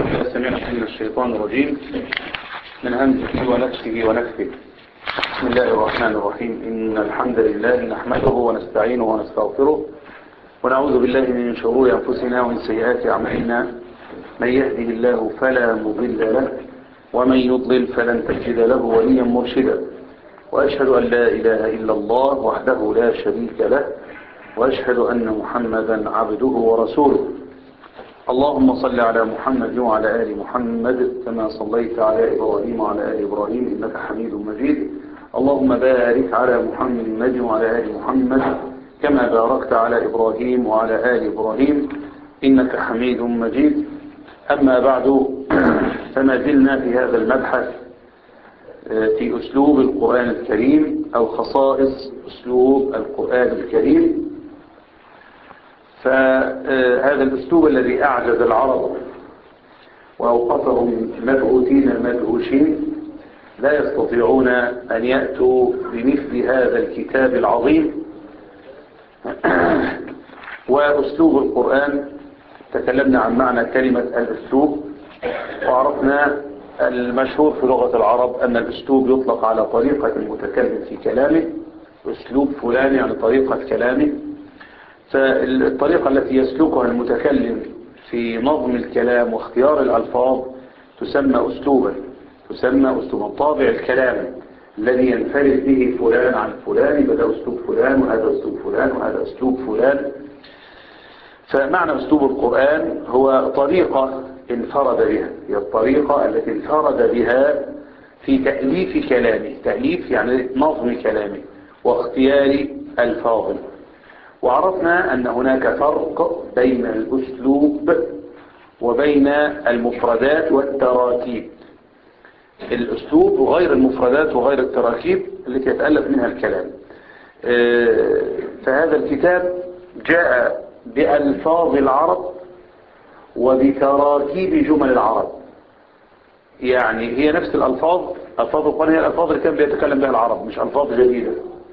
سمعنا من الشيطان الرجيم من همزه ونفسه ونفسه بسم الله الرحمن الرحيم إن الحمد لله نحمده ونستعينه ونستغفره ونعوذ بالله من شرور أنفسنا ومن سيئات أعمالنا من يهده الله فلا مضل له ومن يضلل فلن تجد له وليا مرشدا وأشهد أن لا إله إلا الله وحده لا شريك له وأشهد أن محمدا عبده ورسوله اللهم صل على محمد وعلى آل محمد كما صليت على إبراهيم وعلى آل إبراهيم إنك حميد مجيد اللهم بارك على محمد وعلى آل محمد كما باركت على إبراهيم وعلى آل إبراهيم إنك حميد مجيد أما بعد فما زلنا في هذا المبحث في أسلوب القرآن الكريم أو خصائص أسلوب القرآن الكريم فهذا الأسلوب الذي أعجز العرب وأوقفهم مبعوثين مدهوشين لا يستطيعون أن يأتوا بمثل هذا الكتاب العظيم وأسلوب القرآن تكلمنا عن معنى كلمة الأسلوب وعرفنا المشهور في لغة العرب أن الأسلوب يطلق على طريقة المتكلم في كلامه أسلوب فلان يعني طريقة كلامه فالطريقة التي يسلكها المتكلم في نظم الكلام واختيار الألفاظ تسمى أسلوبا تسمى أسلوبا طابع الكلام الذي ينفرد به فلان عن فلان بدأ أسلوب فلان وهذا أسلوب فلان وهذا أسلوب فلان فمعنى أسلوب القرآن هو طريقة انفرد بها هي الطريقة التي انفرد بها في تأليف كلامه تأليف يعني نظم كلامه واختيار الفاظه وعرفنا أن هناك فرق بين الأسلوب وبين المفردات والتراكيب الأسلوب وغير المفردات وغير التراكيب التي يتألف منها الكلام فهذا الكتاب جاء بألفاظ العرب وبتراكيب جمل العرب يعني هي نفس الألفاظ ألفاظ القرآن هي الألفاظ اللي كان بيتكلم بها العرب مش ألفاظ جديدة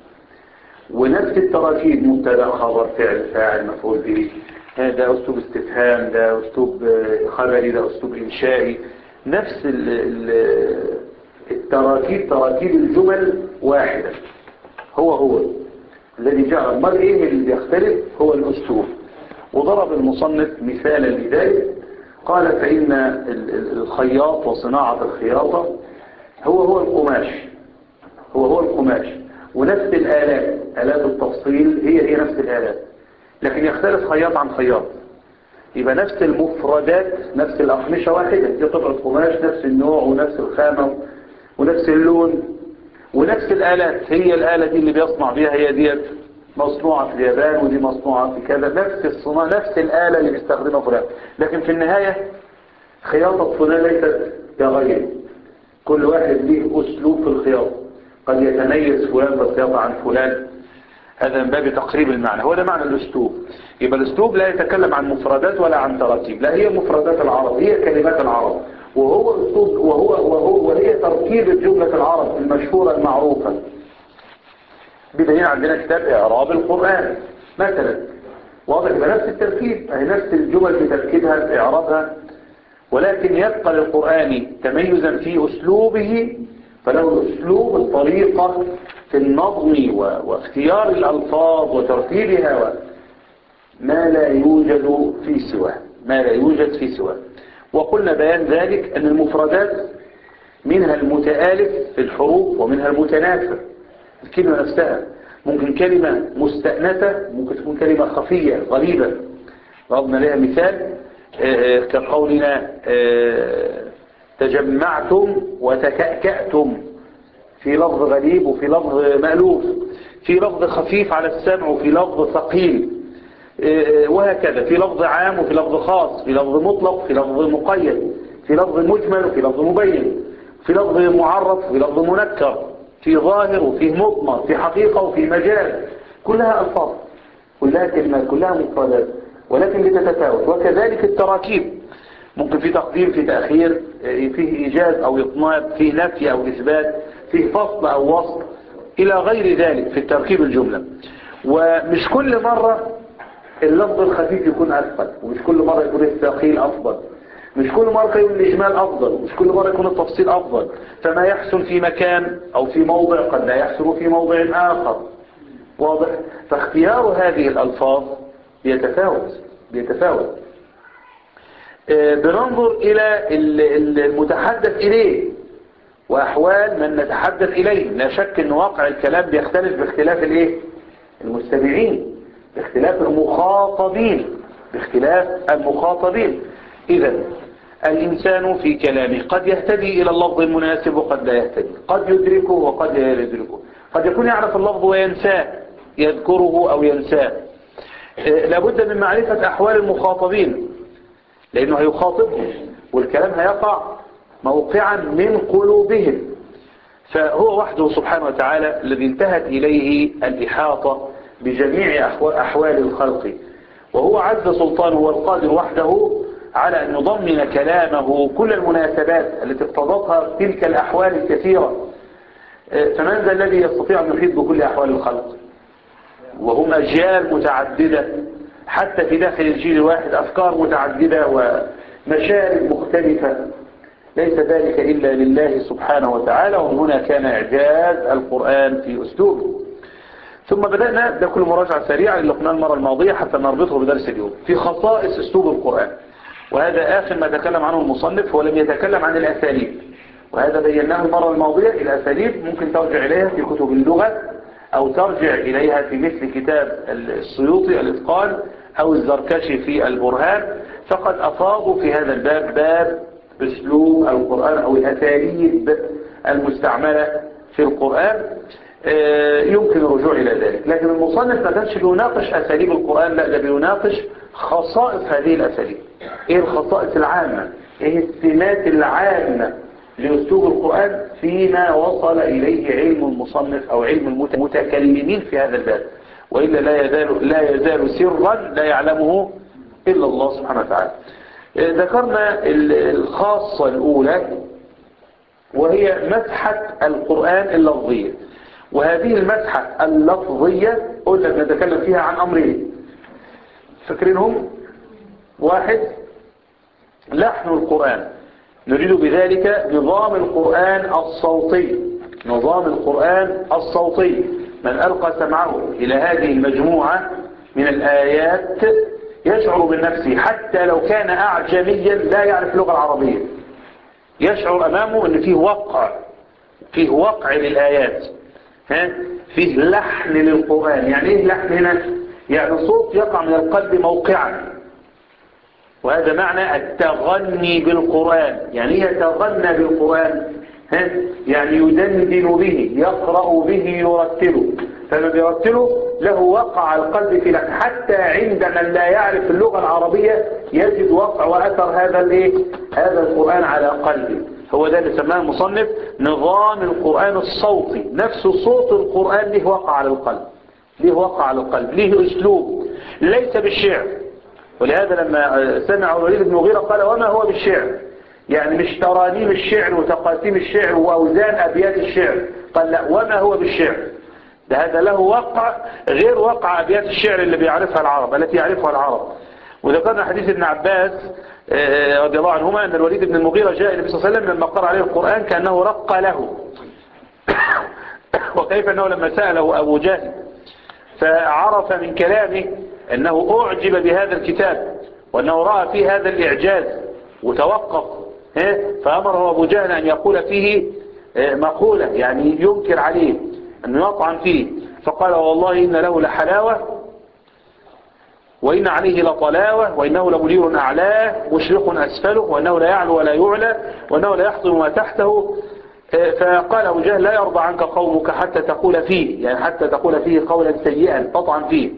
ونفس التراكيب مبتدا خبر فعل فاعل مفعول به ده أسلوب استفهام ده أسلوب خبري ده أسلوب إنشائي نفس ال ال التراكيب تراكيب الجمل واحدة هو هو الذي جعل امال ايه اللي بيختلف هو الأسلوب وضرب المصنف مثالا لذلك قال فإن الخياط وصناعة الخياطة هو هو القماش هو هو القماش ونفس الآلات آلات التفصيل هي هي نفس الآلات لكن يختلف خياط عن خياط يبقى نفس المفردات نفس الأقمشة واحدة دي قطعة قماش نفس النوع ونفس الخامة ونفس اللون ونفس الآلات هي الآلة دي اللي بيصنع بيها هي ديت مصنوعة في اليابان ودي مصنوعة في كذا نفس الصناعة نفس الآلة اللي بيستخدمها فلان لكن في النهاية خياطة فلان ليست كغيره كل واحد له أسلوب في الخياطة قد يتميز فلان بالخياطة عن فلان هذا من باب تقريب المعنى هو ده معنى الأسلوب يبقى الأسلوب لا يتكلم عن مفردات ولا عن تراكيب لا هي مفردات العرب هي كلمات العرب وهو أسلوب وهو وهو وهي تركيب الجملة العرب المشهورة المعروفة بدليل عندنا كتاب إعراب القرآن مثلا واضح يبقى نفس التركيب أي نفس الجمل في تركيبها في إعرابها ولكن يبقى للقرآن تميزا في أسلوبه فله الأسلوب الطريقة في النظم واختيار الألفاظ وترتيبها ما لا يوجد في سواه ما لا يوجد في سواه وقلنا بيان ذلك أن المفردات منها المتآلف في الحروف ومنها المتنافر الكلمة نفسها ممكن كلمة مستأنسة ممكن تكون كلمة خفية غريبة ضربنا لها مثال كقولنا تجمعتم وتكأكأتم في لفظ غريب وفي لفظ مألوف في لفظ خفيف على السمع وفي لفظ ثقيل وهكذا في لفظ عام وفي لفظ خاص في لفظ مطلق في لفظ مقيد في لفظ مجمل وفي لفظ مبين في لفظ معرف وفي لفظ منكر في ظاهر وفي مضمر في حقيقة وفي مجال كلها ألفاظ كلها كلمات كلها مفردات ولكن بتتفاوت وكذلك التراكيب ممكن في تقديم في تأخير فيه إيجاز أو إطناب فيه نفي أو إثبات فيه فصل أو وصل إلى غير ذلك في التركيب الجملة ومش كل مرة اللفظ الخفيف يكون أثقل ومش كل مرة يكون الثقيل أفضل مش كل مرة يكون الإجمال أفضل مش كل مرة يكون التفصيل أفضل فما يحسن في مكان أو في موضع قد لا يحسن في موضع آخر واضح فاختيار هذه الألفاظ بيتفاوت بيتفاوت آه، بننظر إلى المتحدث إليه وأحوال من نتحدث إليه لا شك أن واقع الكلام بيختلف باختلاف الإيه؟ المستمعين باختلاف المخاطبين باختلاف المخاطبين إذا الإنسان في كلامه قد يهتدي إلى اللفظ المناسب وقد لا يهتدي قد يدركه وقد لا يدركه قد يكون يعرف اللفظ وينساه يذكره أو ينساه آه، لابد من معرفة أحوال المخاطبين لأنه هيخاطبهم والكلام هيقع موقعا من قلوبهم فهو وحده سبحانه وتعالى الذي انتهت إليه الإحاطة بجميع أحوال الخلق وهو عز سلطانه والقادر وحده على أن يضمن كلامه كل المناسبات التي اقتضتها تلك الأحوال الكثيرة فمن ذا الذي يستطيع أن يحيط بكل أحوال الخلق وهم أجيال متعددة حتى في داخل الجيل الواحد أفكار متعددة ومشارب مختلفة ليس ذلك إلا لله سبحانه وتعالى ومن هنا كان إعجاز القرآن في أسلوبه ثم بدأنا ده كل مراجعة سريعة اللي قلنا المرة الماضية حتى نربطه بدرس اليوم في خصائص أسلوب القرآن وهذا آخر ما تكلم عنه المصنف ولم يتكلم عن الأساليب وهذا بيناه المرة الماضية الأساليب ممكن ترجع إليها في كتب اللغة أو ترجع إليها في مثل كتاب السيوطي الإتقان أو الزركشي في البرهان فقد أفاضوا في هذا الباب باب أسلوب القرآن أو الأساليب المستعملة في القرآن آه، يمكن الرجوع إلى ذلك لكن المصنف ما كانش بيناقش أساليب القرآن لا ده بيناقش خصائص هذه الأساليب إيه الخصائص العامة إيه السمات العامة لأسلوب القرآن فيما وصل إليه علم المصنف أو علم المتكلمين في هذا الباب وإلا لا يزال, لا يزال سرا لا يعلمه إلا الله سبحانه وتعالى ذكرنا الخاصة الأولى وهي مسحة القرآن اللفظية وهذه المسحة اللفظية قلنا نتكلم فيها عن أمرين فاكرينهم واحد لحن القرآن نريد بذلك نظام القرآن الصوتي نظام القرآن الصوتي من ألقى سمعه إلى هذه المجموعة من الآيات يشعر بالنفس حتى لو كان أعجميا لا يعرف اللغة العربية يشعر أمامه أن فيه وقع فيه وقع للآيات ها؟ فيه لحن للقرآن يعني إيه لحن هنا يعني صوت يقع من القلب موقعا وهذا معنى التغني بالقرآن يعني يتغنى بالقرآن ها؟ يعني يدندن به يقرأ به يرتله فلما بيرتله له وقع القلب في لحن حتى عند من لا يعرف اللغة العربية يجد وقع وأثر هذا الايه هذا القرآن على قلبه هو ده اللي سماه المصنف نظام القرآن الصوتي نفس صوت القرآن له وقع على القلب له وقع على القلب له أسلوب ليس بالشعر ولهذا لما سمع الوليد بن مغيرة قال وما هو بالشعر يعني مش ترانيم الشعر وتقاسيم الشعر وأوزان أبيات الشعر قال لا وما هو بالشعر ده هذا له وقع غير وقع أبيات الشعر اللي بيعرفها العرب التي يعرفها العرب وذكرنا حديث ابن عباس آه، رضي الله عنهما أن الوليد بن المغيرة جاء النبي صلى الله عليه وسلم لما قرأ عليه القرآن كأنه رق له وكيف أنه لما سأله أبو جهل فعرف من كلامه أنه أعجب بهذا الكتاب وأنه رأى فيه هذا الإعجاز وتوقف فأمره أبو جهل أن يقول فيه آه، مقولة يعني ينكر عليه أنه يطعن فيه فقال والله إن له لحلاوة وإن عليه لطلاوة وإنه لمنير أعلاه مشرق أسفله وأنه لا يعلو ولا يعلى وأنه لا يحضر ما تحته آه، فقال أبو جهل لا يرضى عنك قومك حتى تقول فيه يعني حتى تقول فيه قولا سيئا تطعن فيه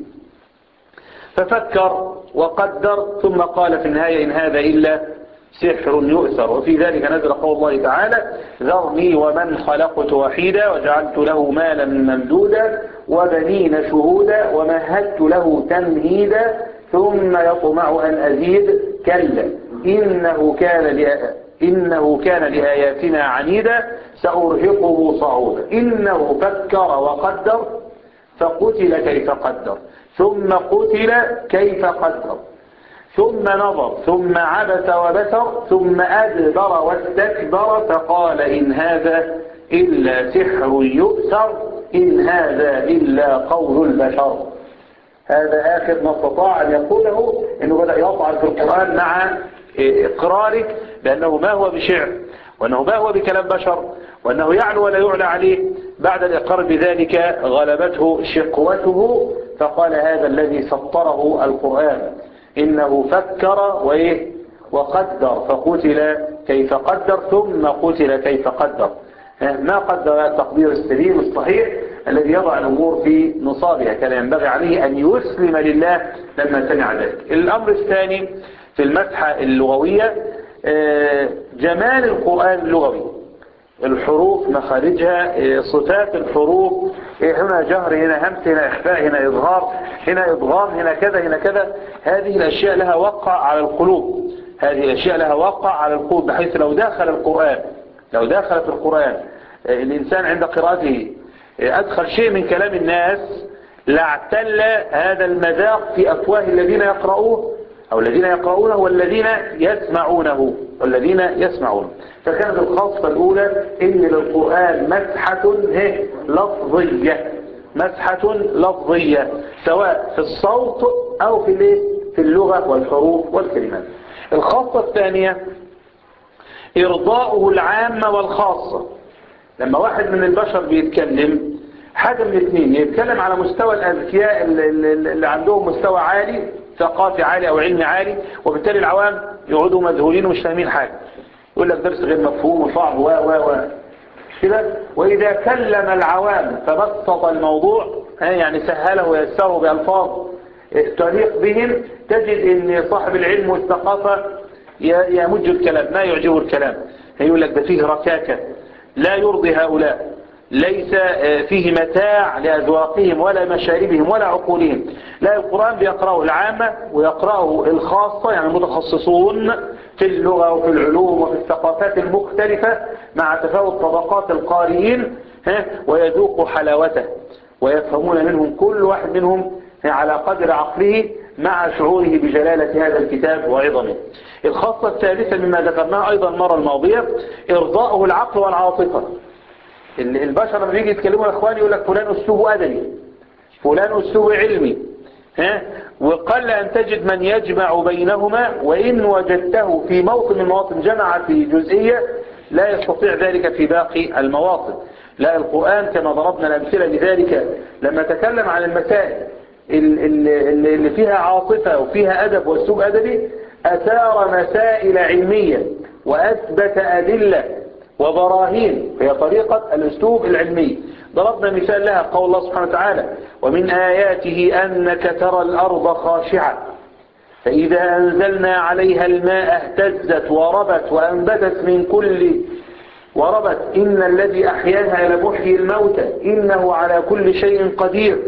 ففكر وقدر ثم قال في النهاية إن هذا إلا سحر يؤثر وفي ذلك نزل قول الله تعالى ذرني ومن خلقت وحيدا وجعلت له مالا ممدودا وبنين شهودا ومهدت له تمهيدا ثم يطمع أن أزيد كلا إنه كان إنه كان لآياتنا عنيدا سأرهقه صعودا إنه فكر وقدر فقتل كيف قدر ثم قتل كيف قدر ثم نظر ثم عبس وبسر ثم أدبر واستكبر فقال إن هذا إلا سحر يؤثر إن هذا إلا قول البشر هذا آخر ما استطاع أن يقوله أنه بدأ يطعن في القرآن مع إقراره بأنه ما هو بشعر وأنه ما هو بكلام بشر وأنه يعلو ولا يعلى عليه بعد الإقرار بذلك غلبته شقوته فقال هذا الذي سطره القرآن إنه فكر وإيه وقدر فقتل كيف قدر ثم قتل كيف قدر ما قدر التقدير السليم الصحيح الذي يضع الأمور في نصابها كان ينبغي عليه أن يسلم لله لما سمع ذلك الأمر الثاني في المسحة اللغوية جمال القرآن اللغوي الحروف مخارجها صفات الحروف هنا جهر هنا همس هنا إخفاء هنا إظهار هنا إضغام هنا كذا هنا كذا هذه الأشياء لها وقع على القلوب هذه الأشياء لها وقع على القلوب بحيث لو دخل القرآن لو دخل في القرآن الإنسان عند قراءته أدخل شيء من كلام الناس لاعتل هذا المذاق في أفواه الذين يقرؤوه أو الذين يقرؤونه والذين يسمعونه والذين يسمعونه فكانت الخاصة الأولى إن للقرآن مسحة لفظية مسحة لفظية سواء في الصوت أو في الايه في اللغة والحروف والكلمات الخاصة الثانية إرضاؤه العامة والخاصة لما واحد من البشر بيتكلم حاجة من الاثنين يتكلم على مستوى الأذكياء اللي عندهم مستوى عالي ثقافي عالي أو علمي عالي وبالتالي العوام يقعدوا مذهولين ومش فاهمين حاجة يقول لك درس غير مفهوم وصعب و و و كده وإذا كلم العوام فبسط الموضوع يعني سهله ويسره بألفاظ تليق بهم تجد ان صاحب العلم والثقافة يمج الكلام ما يعجبه الكلام يقول لك ده فيه ركاكة لا يرضي هؤلاء ليس فيه متاع لأذواقهم ولا مشاربهم ولا عقولهم لا القرآن بيقرأه العامة ويقرأه الخاصة يعني المتخصصون في اللغة وفي العلوم وفي الثقافات المختلفة مع تفاوت طبقات القارئين ويذوق حلاوته ويفهمون منهم كل واحد منهم على قدر عقله مع شعوره بجلالة هذا الكتاب وعظمه الخاصة الثالثة مما ذكرناه أيضا المرة الماضية إرضاؤه العقل والعاطفة البشر لما بيجي يتكلموا الأخوان يقول لك فلان أسلوبه أدبي فلان أسلوبه علمي ها وقل أن تجد من يجمع بينهما وإن وجدته في موطن من المواطن جمع في جزئية لا يستطيع ذلك في باقي المواطن لا القرآن كما ضربنا الأمثلة لذلك لما تكلم عن المسائل اللي فيها عاطفة وفيها أدب وأسلوب أدبي أثار مسائل علمية وأثبت أدلة وبراهين هي طريقة الأسلوب العلمي ضربنا مثال لها قول الله سبحانه وتعالى ومن آياته أنك ترى الأرض خاشعة فإذا أنزلنا عليها الماء اهتزت وربت وأنبتت من كل وربت إن الذي أحياها لمحيي الموتى إنه على كل شيء قدير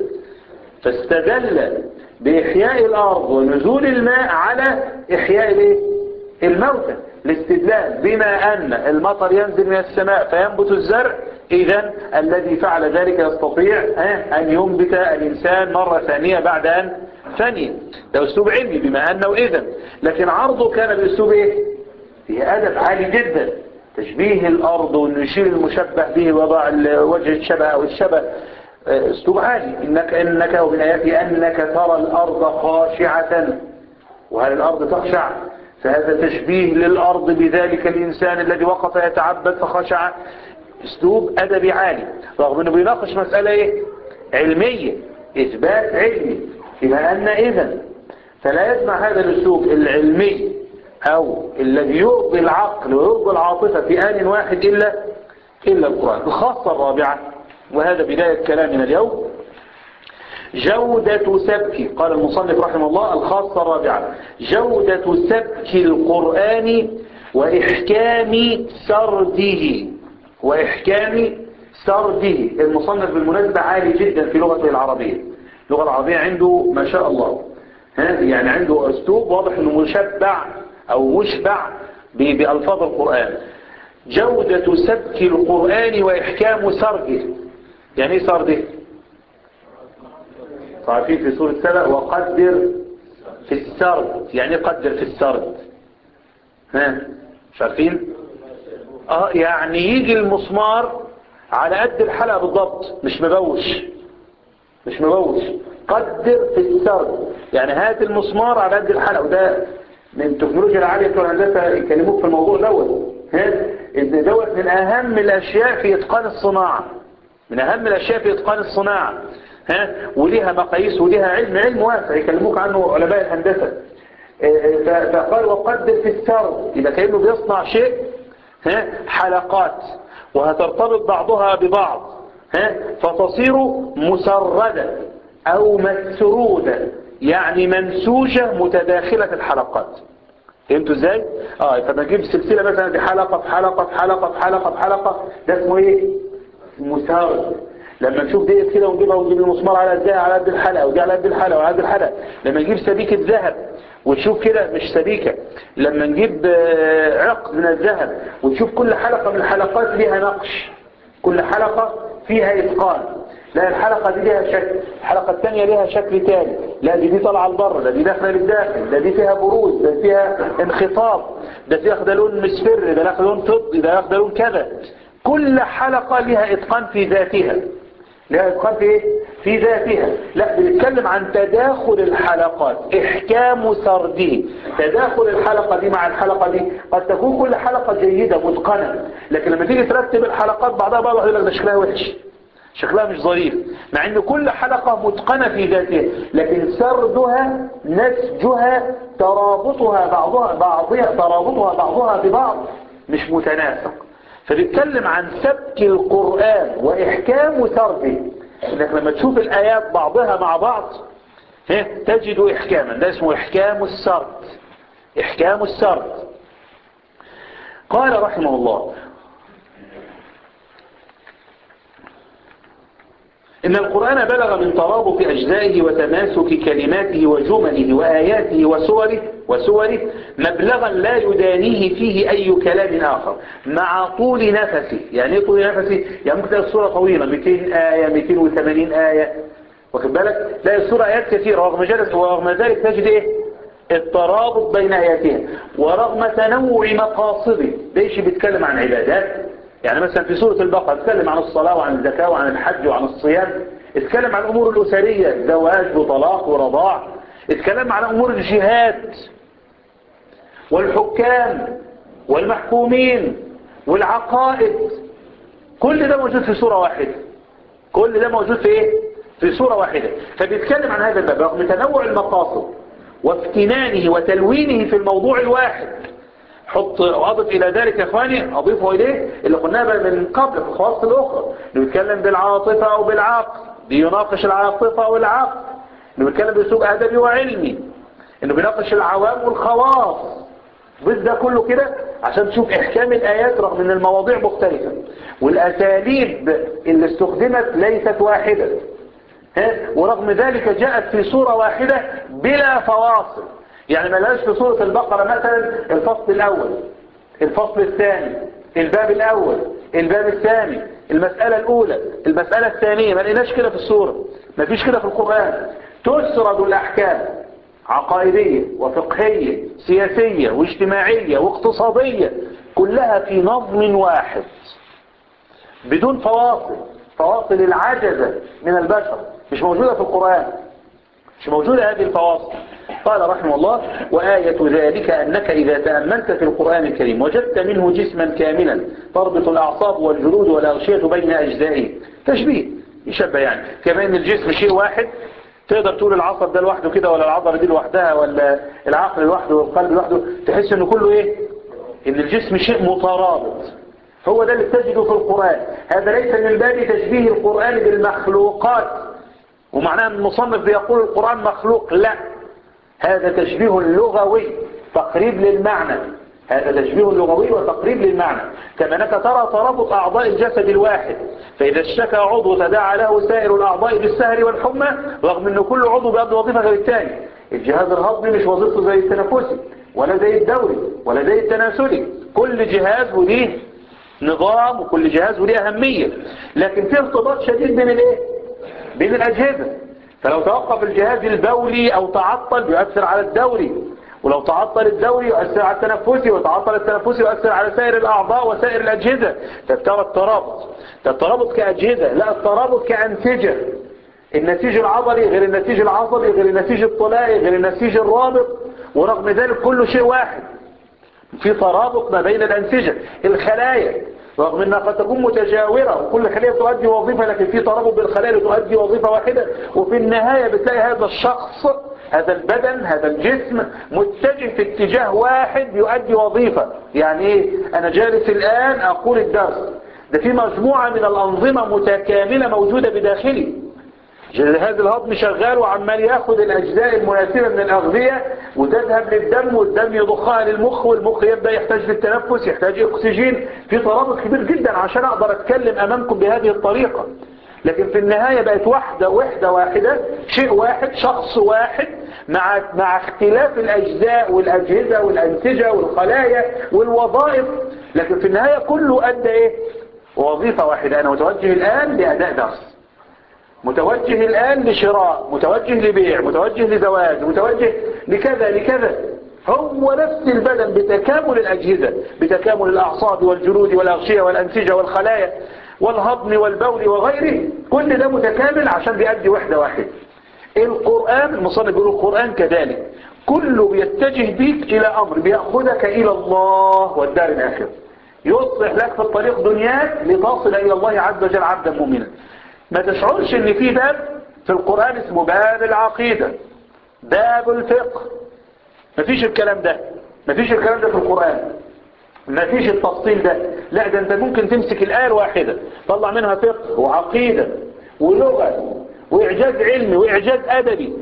فاستدل بإحياء الأرض ونزول الماء على إحياء الموتى الاستدلال بما أن المطر ينزل من السماء فينبت الزرع إذا الذي فعل ذلك يستطيع أن ينبت الإنسان مرة ثانية بعد أن ثانية ده أسلوب علمي بما أنه إذا لكن عرضه كان بأسلوب إيه؟ فيه أدب عالي جدا تشبيه الأرض وأنه يشيل المشبه به وضع وجه الشبه أو الشبه اسلوب عالي إنك, إنك ومن آياتي أنك ترى الأرض خاشعة وهل الأرض تخشع فهذا تشبيه للأرض بذلك الإنسان الذي وقف يتعبد فخشع اسلوب أدبي عالي رغم أنه بيناقش مسألة إيه؟ علمية إثبات علمي بما أن إذن فلا يجمع هذا الأسلوب العلمي أو الذي يرضي العقل ويرضي العاطفة في آن واحد إلا إلا القرآن الخاصة الرابعة وهذا بداية كلامنا اليوم جودة سبك قال المصنف رحمه الله الخاصة الرابعة جودة سبك القرآن وإحكام سرده وإحكام سرده المصنف بالمناسبة عالي جدا في لغته العربية اللغة العربية عنده ما شاء الله ها يعني عنده أسلوب واضح أنه مشبع أو مشبع بألفاظ القرآن جودة سبك القرآن وإحكام سرده يعني ايه سرده عارفين في سورة سبأ وقدر في السرد يعني ايه قدر في السرد ها مش عارفين اه يعني يجي المسمار على قد الحلقة بالضبط مش مبوش مش مبوش قدر في السرد يعني هات المسمار على قد الحلقة وده من التكنولوجيا العالية بتوع الهندسة يكلموك في الموضوع دوت ها ان دوت من اهم الاشياء في اتقان الصناعة من اهم الاشياء في اتقان الصناعة ها وليها مقاييس وليها علم علم واسع يكلموك عنه علماء الهندسة فقال وقدر في السرد يبقى كأنه بيصنع شيء ها حلقات وهترتبط بعضها ببعض ها فتصير مسردة او مسرودة يعني منسوجة متداخلة الحلقات فهمتوا ازاي اه فما نجيب سلسلة مثلا دي حلقة في حلقة في حلقة في حلقة في حلقة ده اسمه ايه مسارد لما نشوف ديت كده ونجيبها ونجيب المسمار على قدها على قد الحلقة ودي على قد الحلقة وعلى قد الحلقة لما نجيب سبيكة ذهب وتشوف كده مش سبيكة لما نجيب عقد من الذهب وتشوف كل حلقة من الحلقات ليها نقش كل حلقة فيها إتقان لا الحلقة دي ليها شكل الحلقة الثانية ليها شكل تاني لا دي دي طالعة لبره ده دي داخلة للداخل ده دي فيها بروز ده فيها انخفاض ده فيها اخده لون مصفر ده اخده لون فضي ده اخده لون كذا كل حلقة ليها اتقان في ذاتها لها اتقان في ايه في ذاتها لا بنتكلم عن تداخل الحلقات احكام سرده تداخل الحلقة دي مع الحلقة دي قد تكون كل حلقة جيدة متقنة لكن لما تيجي ترتب الحلقات بعضها بعض يقول لك ده شكلها وحش شكلها مش ظريف مع ان كل حلقة متقنة في ذاتها لكن سردها نسجها ترابطها بعضها بعضها ترابطها بعضها ببعض مش متناسق فبيتكلم عن سبك القرآن وإحكام سرده انك لما تشوف الآيات بعضها مع بعض تجد إحكاما ده اسمه إحكام السرد إحكام السرد قال رحمه الله إن القرآن بلغ من ترابط أجزائه وتماسك كلماته وجمله وآياته وسوره وسوره مبلغا لا يدانيه فيه أي كلام آخر مع طول نفسه يعني ايه طول نفسه يعني ممكن تلاقي السورة طويلة 200 آية 280 آية واخد بالك تلاقي السورة آيات كثيرة ورغم ذلك ورغم ذلك تجد ايه الترابط بين آياتها ورغم تنوع مقاصده ليش بيتكلم عن عبادات يعني مثلا في سورة البقرة اتكلم عن الصلاة وعن الزكاة وعن الحج وعن الصيام اتكلم عن الأمور الأسرية زواج وطلاق ورضاع اتكلم عن أمور الجهاد والحكام والمحكومين والعقائد كل ده موجود في سورة واحدة كل ده موجود في ايه في سورة واحدة فبيتكلم عن هذا الباب رغم تنوع المقاصد وافتنانه وتلوينه في الموضوع الواحد حط واضف الى ذلك يا اخواني اضيفه اليه اللي قلناه من قبل في الخواص الاخرى انه بيتكلم بالعاطفة او بالعقل بيناقش العاطفة والعقل انه بيتكلم باسلوب ادبي وعلمي انه بيناقش العوام والخواص بس ده كله كده عشان تشوف احكام الايات رغم ان المواضيع مختلفة والاساليب اللي استخدمت ليست واحدة ها؟ ورغم ذلك جاءت في صورة واحدة بلا فواصل يعني ما لهاش في سورة البقرة مثلا الفصل الأول الفصل الثاني الباب الأول الباب الثاني المسألة الأولى المسألة الثانية ما لقيناش كده في السورة ما فيش كده في القرآن تسرد الأحكام عقائدية وفقهية سياسية واجتماعية واقتصادية كلها في نظم واحد بدون فواصل فواصل العجزة من البشر مش موجودة في القرآن مش موجودة هذه الفواصل قال رحمه الله وآية ذلك أنك إذا تأملت في القرآن الكريم وجدت منه جسما كاملا تربط الأعصاب والجلود والأغشية بين أجزائه تشبيه يشبه يعني كما أن الجسم شيء واحد تقدر تقول العصب ده لوحده كده ولا العضلة دي لوحدها ولا العقل لوحده والقلب لوحده تحس أنه كله إيه أن الجسم شيء مترابط هو ده اللي تجده في القرآن هذا ليس من باب تشبيه القرآن بالمخلوقات ومعناه المصنف بيقول القرآن مخلوق لا هذا تشبيه لغوي تقريب للمعنى هذا تشبيه لغوي وتقريب للمعنى كما انك ترى ترابط اعضاء الجسد الواحد فاذا اشتكى عضو تداعى له سائر الاعضاء بالسهر والحمى رغم ان كل عضو بيقضي وظيفه غير الثاني الجهاز الهضمي مش وظيفته زي التنفسي ولا زي الدوري ولا زي التناسلي كل جهاز وليه نظام وكل جهاز وليه اهميه لكن في ارتباط شديد بين الايه بين الاجهزه فلو توقف الجهاز البولي او تعطل بيؤثر على الدوري ولو تعطل الدوري يؤثر على التنفسي وتعطل التنفسي يؤثر على سائر الأعضاء وسائر الأجهزة فابتغى الترابط الترابط كأجهزة لا الترابط كأنسجة النسيج العضلي غير النسيج العصبي غير النسيج الطلائي غير النسيج الرابط ورغم ذلك كله شيء واحد في ترابط ما بين الأنسجة الخلايا رغم انها قد تكون متجاورة وكل خلية تؤدي وظيفة لكن في ترابط بالخلايا تؤدي وظيفة واحدة وفي النهاية بتلاقي هذا الشخص هذا البدن هذا الجسم متجه في اتجاه واحد يؤدي وظيفة يعني ايه انا جالس الان اقول الدرس ده في مجموعة من الانظمة متكاملة موجودة بداخلي جهاز الهضم شغال وعمال ياخد الاجزاء المناسبة من الاغذية وتذهب للدم والدم يضخها للمخ والمخ يبدأ يحتاج للتنفس يحتاج اكسجين في ترابط كبير جدا عشان اقدر اتكلم امامكم بهذه الطريقة لكن في النهاية بقت واحدة وحدة واحدة شيء واحد شخص واحد مع مع اختلاف الأجزاء والأجهزة والأنسجة والخلايا والوظائف لكن في النهاية كله أدى إيه وظيفة واحدة أنا متوجه الآن لأداء درس متوجه الآن لشراء متوجه لبيع متوجه لزواج متوجه لكذا لكذا هو نفس البدن بتكامل الأجهزة بتكامل الأعصاب والجلود والأغشية والأنسجة والخلايا والهضم والبول وغيره كل ده متكامل عشان بيأدي وحدة واحدة القرآن المصنف بيقول القرآن كذلك كله بيتجه بيك إلى أمر بيأخذك إلى الله والدار الآخر يصلح لك في الطريق دنياك لتصل إلى الله عز وجل عبدا مؤمنا ما تشعرش ان في باب في القرآن اسمه باب العقيدة باب الفقه مفيش الكلام ده مفيش الكلام ده في القرآن مفيش التفصيل ده لا ده انت ممكن تمسك الآية الواحدة طلع منها فقه وعقيدة ولغة وإعجاز علمي وإعجاز أدبي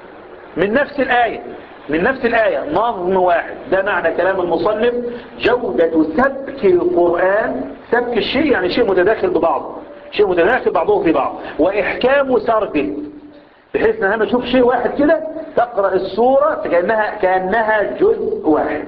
من نفس الآية من نفس الآية نظم واحد ده معنى كلام المصنف جودة سبك القرآن سبك الشيء يعني شيء متداخل ببعضه شيء متداخل بعضه في بعض وإحكام سرده بحيث ان لما تشوف شيء واحد كده تقرأ الصورة كأنها, كأنها جزء واحد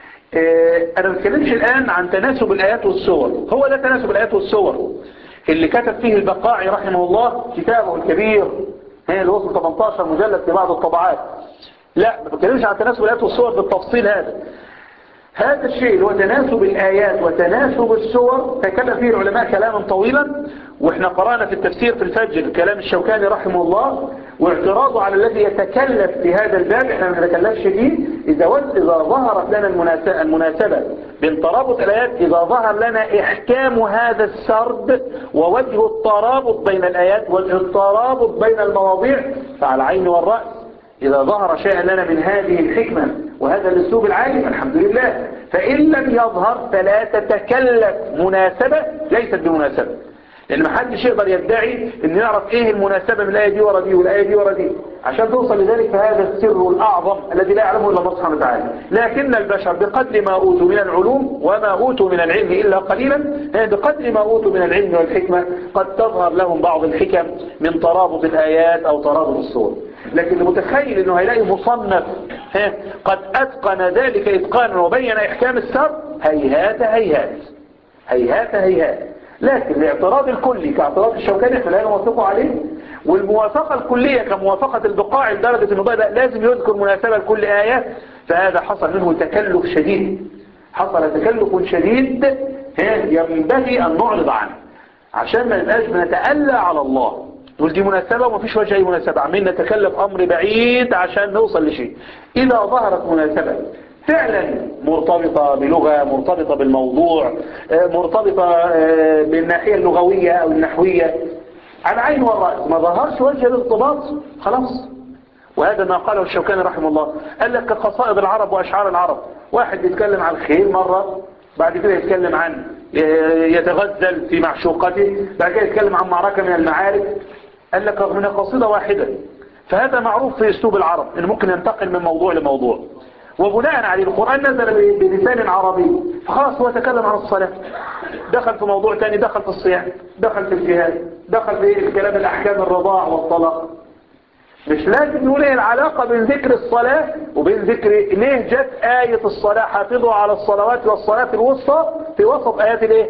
اه انا ما بتكلمش الآن عن تناسب الآيات والصور هو ده تناسب الآيات والصور اللي كتب فيه البقاعي رحمه الله كتابه الكبير هي اللي وصل 18 مجلد في بعض الطبعات لا ما بتكلمش عن تناسب الآيات والصور بالتفصيل هذا هذا الشيء اللي هو تناسب الآيات وتناسب السور تكلم فيه العلماء كلاما طويلا واحنا قرأنا في التفسير في الفجر كلام الشوكاني رحمه الله واعتراضه على الذي يتكلف في هذا الباب احنا ما نتكلفش فيه إذا, إذا ظهرت لنا المناسبة بين ترابط الآيات إذا ظهر لنا إحكام هذا السرد ووجه الترابط بين الآيات وجه الترابط بين المواضيع فعلى العين والرأس إذا ظهر شيئا لنا من هذه الحكمة وهذا الاسلوب العالي فالحمد لله فإن لم يظهر فلا تتكلف مناسبة ليست بمناسبة لأن محدش يقدر يدعي أن يعرف إيه المناسبة من الآية دي ورا دي والآية دي ورا دي عشان توصل لذلك فهذا السر الأعظم الذي لا يعلمه إلا الله سبحانه وتعالى لكن البشر بقدر ما أوتوا من العلوم وما أوتوا من العلم إلا قليلا بقدر ما أوتوا من العلم والحكمة قد تظهر لهم بعض الحكم من ترابط الآيات أو ترابط الصور لكن المتخيل انه هيلاقي مصنف قد اتقن ذلك اتقانا وبين احكام السر هيهات هيهات هيهات هيهات لكن الاعتراض الكلي كاعتراض الشوكاني احنا لا نوافقه عليه والموافقة الكلية كموافقة البقاع لدرجة انه بقى لازم يذكر مناسبة لكل آية فهذا حصل منه تكلف شديد حصل تكلف شديد ينبغي ان نعرض عنه عشان ما نبقاش بنتألى على الله تقول دي مناسبة ومفيش وجه أي مناسبة عمين نتكلف أمر بعيد عشان نوصل لشيء إذا ظهرت مناسبة فعلا مرتبطة بلغة مرتبطة بالموضوع مرتبطة بالناحية اللغوية أو النحوية على عين والرأس ما ظهرش وجه الارتباط خلاص وهذا ما قاله الشوكاني رحمه الله قال لك كقصائد العرب وأشعار العرب واحد بيتكلم عن الخيل مرة بعد كده يتكلم عن يتغزل في معشوقته بعد كده يتكلم عن معركة من المعارك قال لك من قصيدة واحدة فهذا معروف في اسلوب العرب انه ممكن ينتقل من موضوع لموضوع وبناء عليه القرآن نزل بلسان عربي فخلاص هو تكلم عن الصلاة دخل في موضوع تاني دخل في الصيام دخل في الجهاد دخل في الكلام الأحكام الرضاع والطلاق مش لازم نقول ايه العلاقة بين ذكر الصلاة وبين ذكر ليه جت آية الصلاة حافظوا على الصلوات والصلاة الوسطى في وسط آيات الايه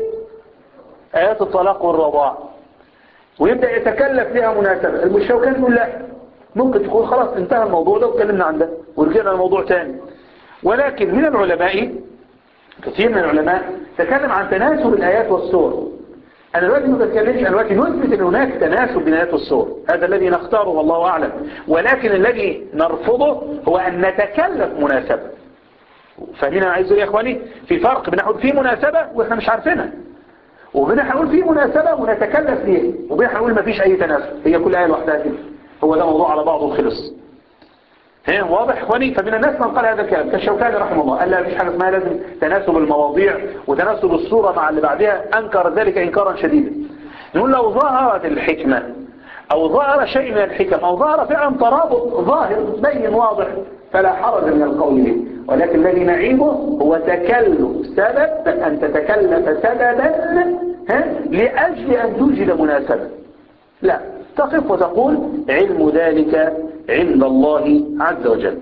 آيات الطلاق والرضاع ويبدأ يتكلف لها مناسبة المشوكان يقول لا ممكن تكون خلاص انتهى الموضوع ده واتكلمنا عن ده ورجعنا لموضوع تاني ولكن من العلماء كثير من العلماء تكلم عن تناسب الآيات والسور أنا دلوقتي ما بتكلمش أنا دلوقتي نثبت أن هناك تناسب بين الآيات والسور هذا الذي نختاره والله أعلم ولكن الذي نرفضه هو أن نتكلف مناسبة فاهمين أنا عايز يا إخواني في فرق بنقول في مناسبة وإحنا مش عارفينها وبنقول في مناسبة ونتكلف ليه وبنقول ما فيش أي تناسب هي كل آية لوحدها كده هو ده موضوع على بعضه وخلص هي واضح اخواني فمن الناس من قال هذا الكلام كالشوكاني رحمه الله قال لا مفيش حاجه اسمها لازم تناسب المواضيع وتناسب الصوره مع اللي بعدها انكر ذلك انكارا شديدا نقول لو ظهرت الحكمه او ظهر شيء من الحكم او ظهر فعلا ترابط ظاهر بين واضح فلا حرج من القول به ولكن الذي نعيبه هو تكلف سبب ان تتكلف سببا ها لاجل ان توجد مناسبه لا تقف وتقول علم ذلك عند الله عز وجل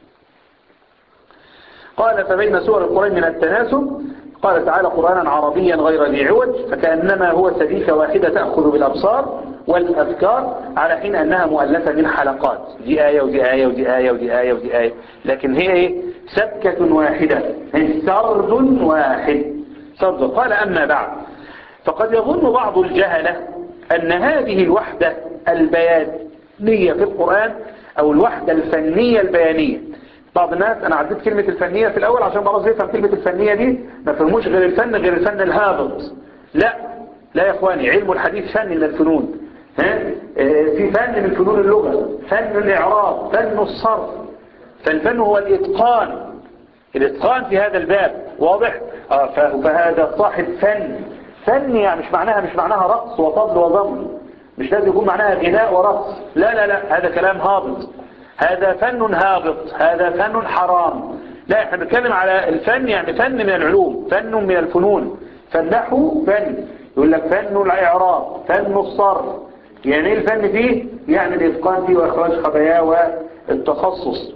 قال فبين سور القرآن من التناسب قال تعالى قرآنا عربيا غير ذي عوج فكأنما هو سبيكة واحدة تأخذ بالأبصار والأذكار على حين أنها مؤلفة من حلقات دي آية ودي آية ودي آية ودي آية ودي آية لكن هي إيه سبكة واحدة سرد واحد سرد قال أما بعد فقد يظن بعض الجهلة أن هذه الوحدة البيانية في القرآن أو الوحدة الفنية البيانية بعض الناس أنا عديت كلمة الفنية في الأول عشان بعض يفهم كلمة الفنية دي ما فهموش غير الفن غير الفن الهابط لا لا يا إخواني علم الحديث فن من الفنون ها؟ في فن من فنون اللغة فن الإعراب فن الصرف فالفن هو الإتقان الإتقان في هذا الباب واضح آه فهذا صاحب فن فن يعني مش معناها مش معناها رقص وطبل وضم مش لازم يكون معناها غناء ورقص لا لا لا هذا كلام هابط هذا فن هابط هذا فن حرام لا احنا بنتكلم على الفن يعني فن من العلوم فن من الفنون فالنحو فن يقول لك فن الإعراب فن الصرف يعني ايه الفن فيه يعني الإتقان فيه وإخراج خباياه والتخصص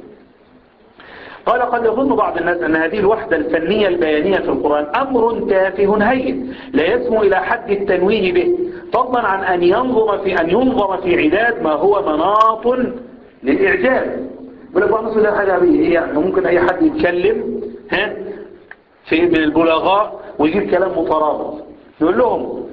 قال قد يظن بعض الناس أن هذه الوحدة الفنية البيانية في القرآن أمر تافه هين لا يسمو إلى حد التنويه به فضلا عن أن ينظم في أن ينظم في عداد ما هو مناط للإعجاز بلك بعض الناس ده حاجة بيه يعني ممكن أي حد يتكلم ها في من البلغاء ويجيب كلام مترابط يقول لهم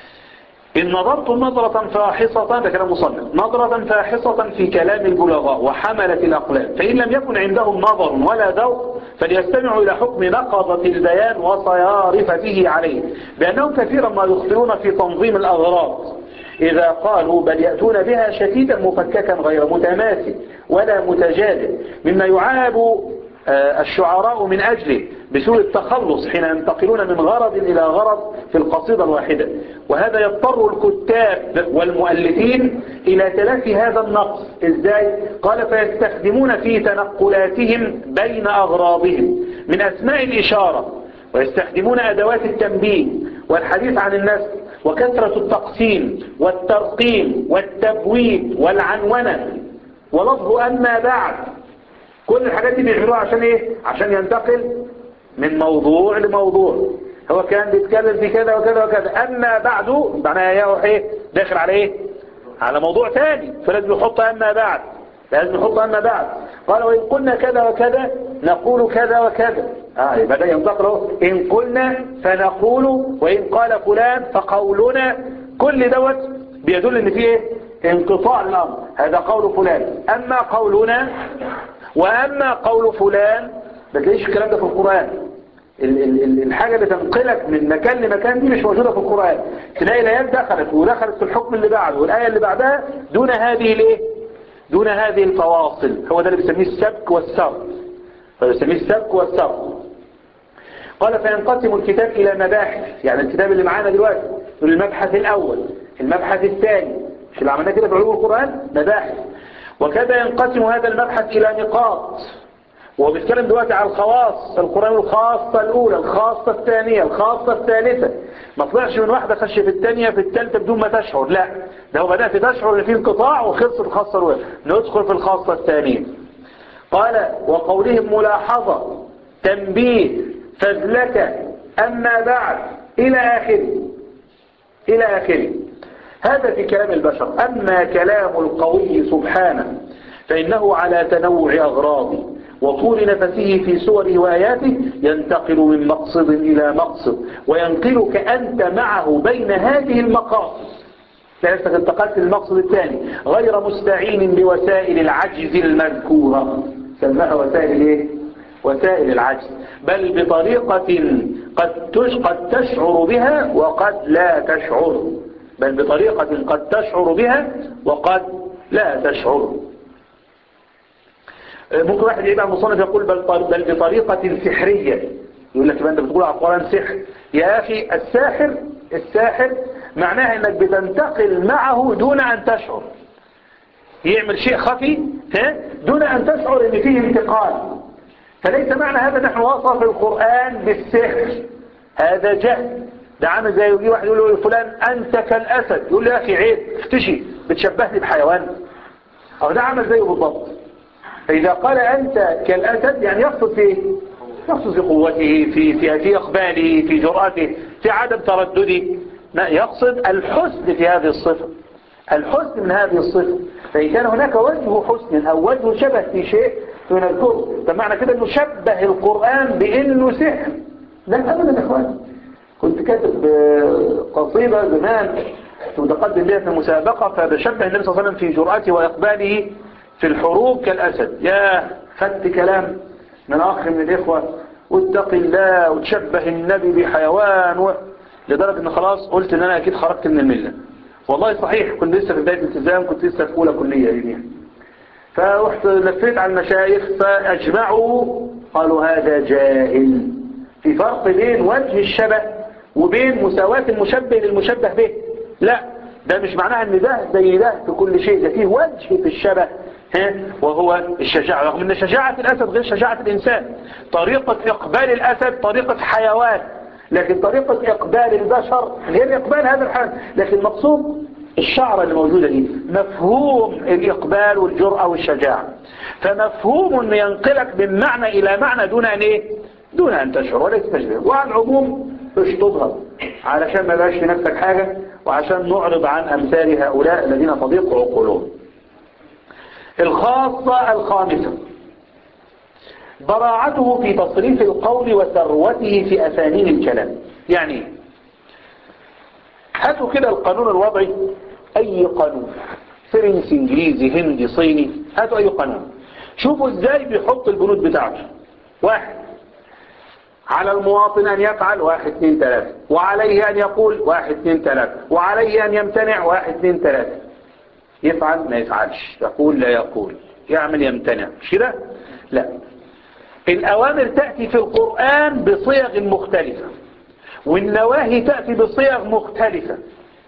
إن نظرت نظرة فاحصة ده كلام مصنف نظرة فاحصة في كلام البلغاء وحملة الأقلام فإن لم يكن عندهم نظر ولا ذوق فليستمعوا إلى حكم نقضة البيان وصيارفته عليه بأنهم كثيرا ما يخطئون في تنظيم الأغراض إذا قالوا بل يأتون بها شتيتا مفككا غير متماسك ولا متجادل مما يعاب الشعراء من أجله بسوء التخلص حين ينتقلون من غرض إلى غرض في القصيدة الواحدة وهذا يضطر الكتاب والمؤلفين إلى تلافي هذا النقص إزاي؟ قال فيستخدمون في تنقلاتهم بين أغراضهم من أسماء الإشارة ويستخدمون أدوات التنبيه والحديث عن الناس وكثرة التقسيم والترقيم والتبويب والعنونة ولفظ أما بعد كل الحاجات دي بيعملوها عشان ايه عشان ينتقل من موضوع لموضوع هو كان بيتكلم في كذا وكذا وكذا اما بعده معناها يا ايه داخل على ايه على موضوع تاني فلازم يحط اما بعد لازم يحط اما بعد قال وان قلنا كذا وكذا نقول كذا وكذا اه يبقى ده ينتقل اهو ان قلنا فنقول وان قال فلان فقولنا كل دوت بيدل ان في ايه انقطاع الامر هذا قول فلان اما قولنا واما قول فلان ما تلاقيش الكلام ده في القرآن ال ال الحاجة اللي تنقلك من مكان لمكان دي مش موجودة في القرآن تلاقي الآيات دخلت ودخلت في الحكم اللي بعده والآية اللي بعدها دون هذه الايه دون هذه الفواصل هو ده اللي بيسميه السبك والسرد فبيسميه السبك والسرد قال فينقسم الكتاب إلى مباحث يعني الكتاب اللي معانا دلوقتي المبحث الأول المبحث الثاني مش اللي عملناه كده في علوم القرآن مباحث وكذا ينقسم هذا المبحث إلى نقاط وهو بيتكلم دلوقتي على الخواص القرآن الخاصة الأولى الخاصة الثانية الخاصة الثالثة ما طلعش من واحدة خش في الثانية في الثالثة بدون ما تشعر لا ده هو بدأت تشعر ان في انقطاع وخلص الخاصة الأولى ندخل في الخاصة الثانية قال وقولهم ملاحظة تنبيه فذلك أما بعد إلى آخره إلى آخره هذا في كلام البشر أما كلام القوي سبحانه فإنه على تنوع أغراضه وطول نفسه في سوره وآياته ينتقل من مقصد إلى مقصد وينقلك أنت معه بين هذه المقاصد لأنك انتقلت للمقصد الثاني غير مستعين بوسائل العجز المذكورة سماها وسائل ايه؟ وسائل العجز بل بطريقة قد قد تشعر بها وقد لا تشعر بل بطريقة قد تشعر بها وقد لا تشعر ممكن واحد يبقى مصنف يقول بل, بل بطريقة سحرية يقول لك انت بتقول على القرآن سحر يا أخي الساحر الساحر معناها انك بتنتقل معه دون ان تشعر يعمل شيء خفي ها دون ان تشعر ان فيه انتقال فليس معنى هذا نحن وصف القرآن بالسحر هذا جهل ده عامل زي يجي واحد يقول له فلان انت كالاسد يقول له يا اخي عيب اختشي بتشبهني بحيوان او ده عمل زيه بالضبط فاذا قال انت كالاسد يعني يقصد في ايه يقصد في قوته في في في اقباله في جرأته في عدم تردده يقصد الحسن في هذه الصفة الحسن من هذه الصفة فإن كان هناك وجه حسن أو وجه شبه في شيء فنذكره فمعنى كده أنه شبه القرآن بأنه سحر لا أبدا يا إخوان كنت كاتب قصيدة زمان متقدم بها في المسابقة فبشبه النبي صلى الله عليه وسلم في جرأته وإقباله في الحروب كالأسد يا خدت كلام من أخ من الإخوة واتق الله وتشبه النبي بحيوان و... لدرجة ان خلاص قلت ان انا اكيد خرجت من الملة والله صحيح كنت لسه في بداية الالتزام كنت لسه في اولى كلية يوميا فرحت لفيت على المشايخ فاجمعوا قالوا هذا جاهل في فرق بين وجه الشبه وبين مساواة المشبه للمشبه به لا ده مش معناها ان ده زي ده في كل شيء ده فيه وجه في الشبه ها وهو الشجاعة رغم ان شجاعة الاسد غير شجاعة الانسان طريقة اقبال الاسد طريقة حيوان لكن طريقة إقبال البشر غير إقبال هذا الحال لكن مقصود الشعر اللي موجودة دي مفهوم الإقبال والجرأة والشجاعة فمفهوم أنه ينقلك من معنى إلى معنى دون أن إيه دون أن تشعر وليس تشبه وعلى العموم اشطبها علشان ما بقاش في نفسك حاجة وعشان نعرض عن أمثال هؤلاء الذين تضيق عقولهم الخاصة الخامسة براعته في تصريف القول وثروته في أسانين الكلام يعني هاتوا كده القانون الوضعي أي قانون فرنسي انجليزي هندي صيني هاتوا أي قانون شوفوا ازاي بيحط البنود بتاعته واحد على المواطن أن يفعل واحد اثنين ثلاثة وعليه أن يقول واحد اثنين ثلاثة وعليه أن يمتنع واحد اثنين ثلاثة يفعل ما يفعلش يقول لا يقول يعمل يمتنع مش كده لا الأوامر تأتي في القرآن بصيغ مختلفة والنواهي تأتي بصيغ مختلفة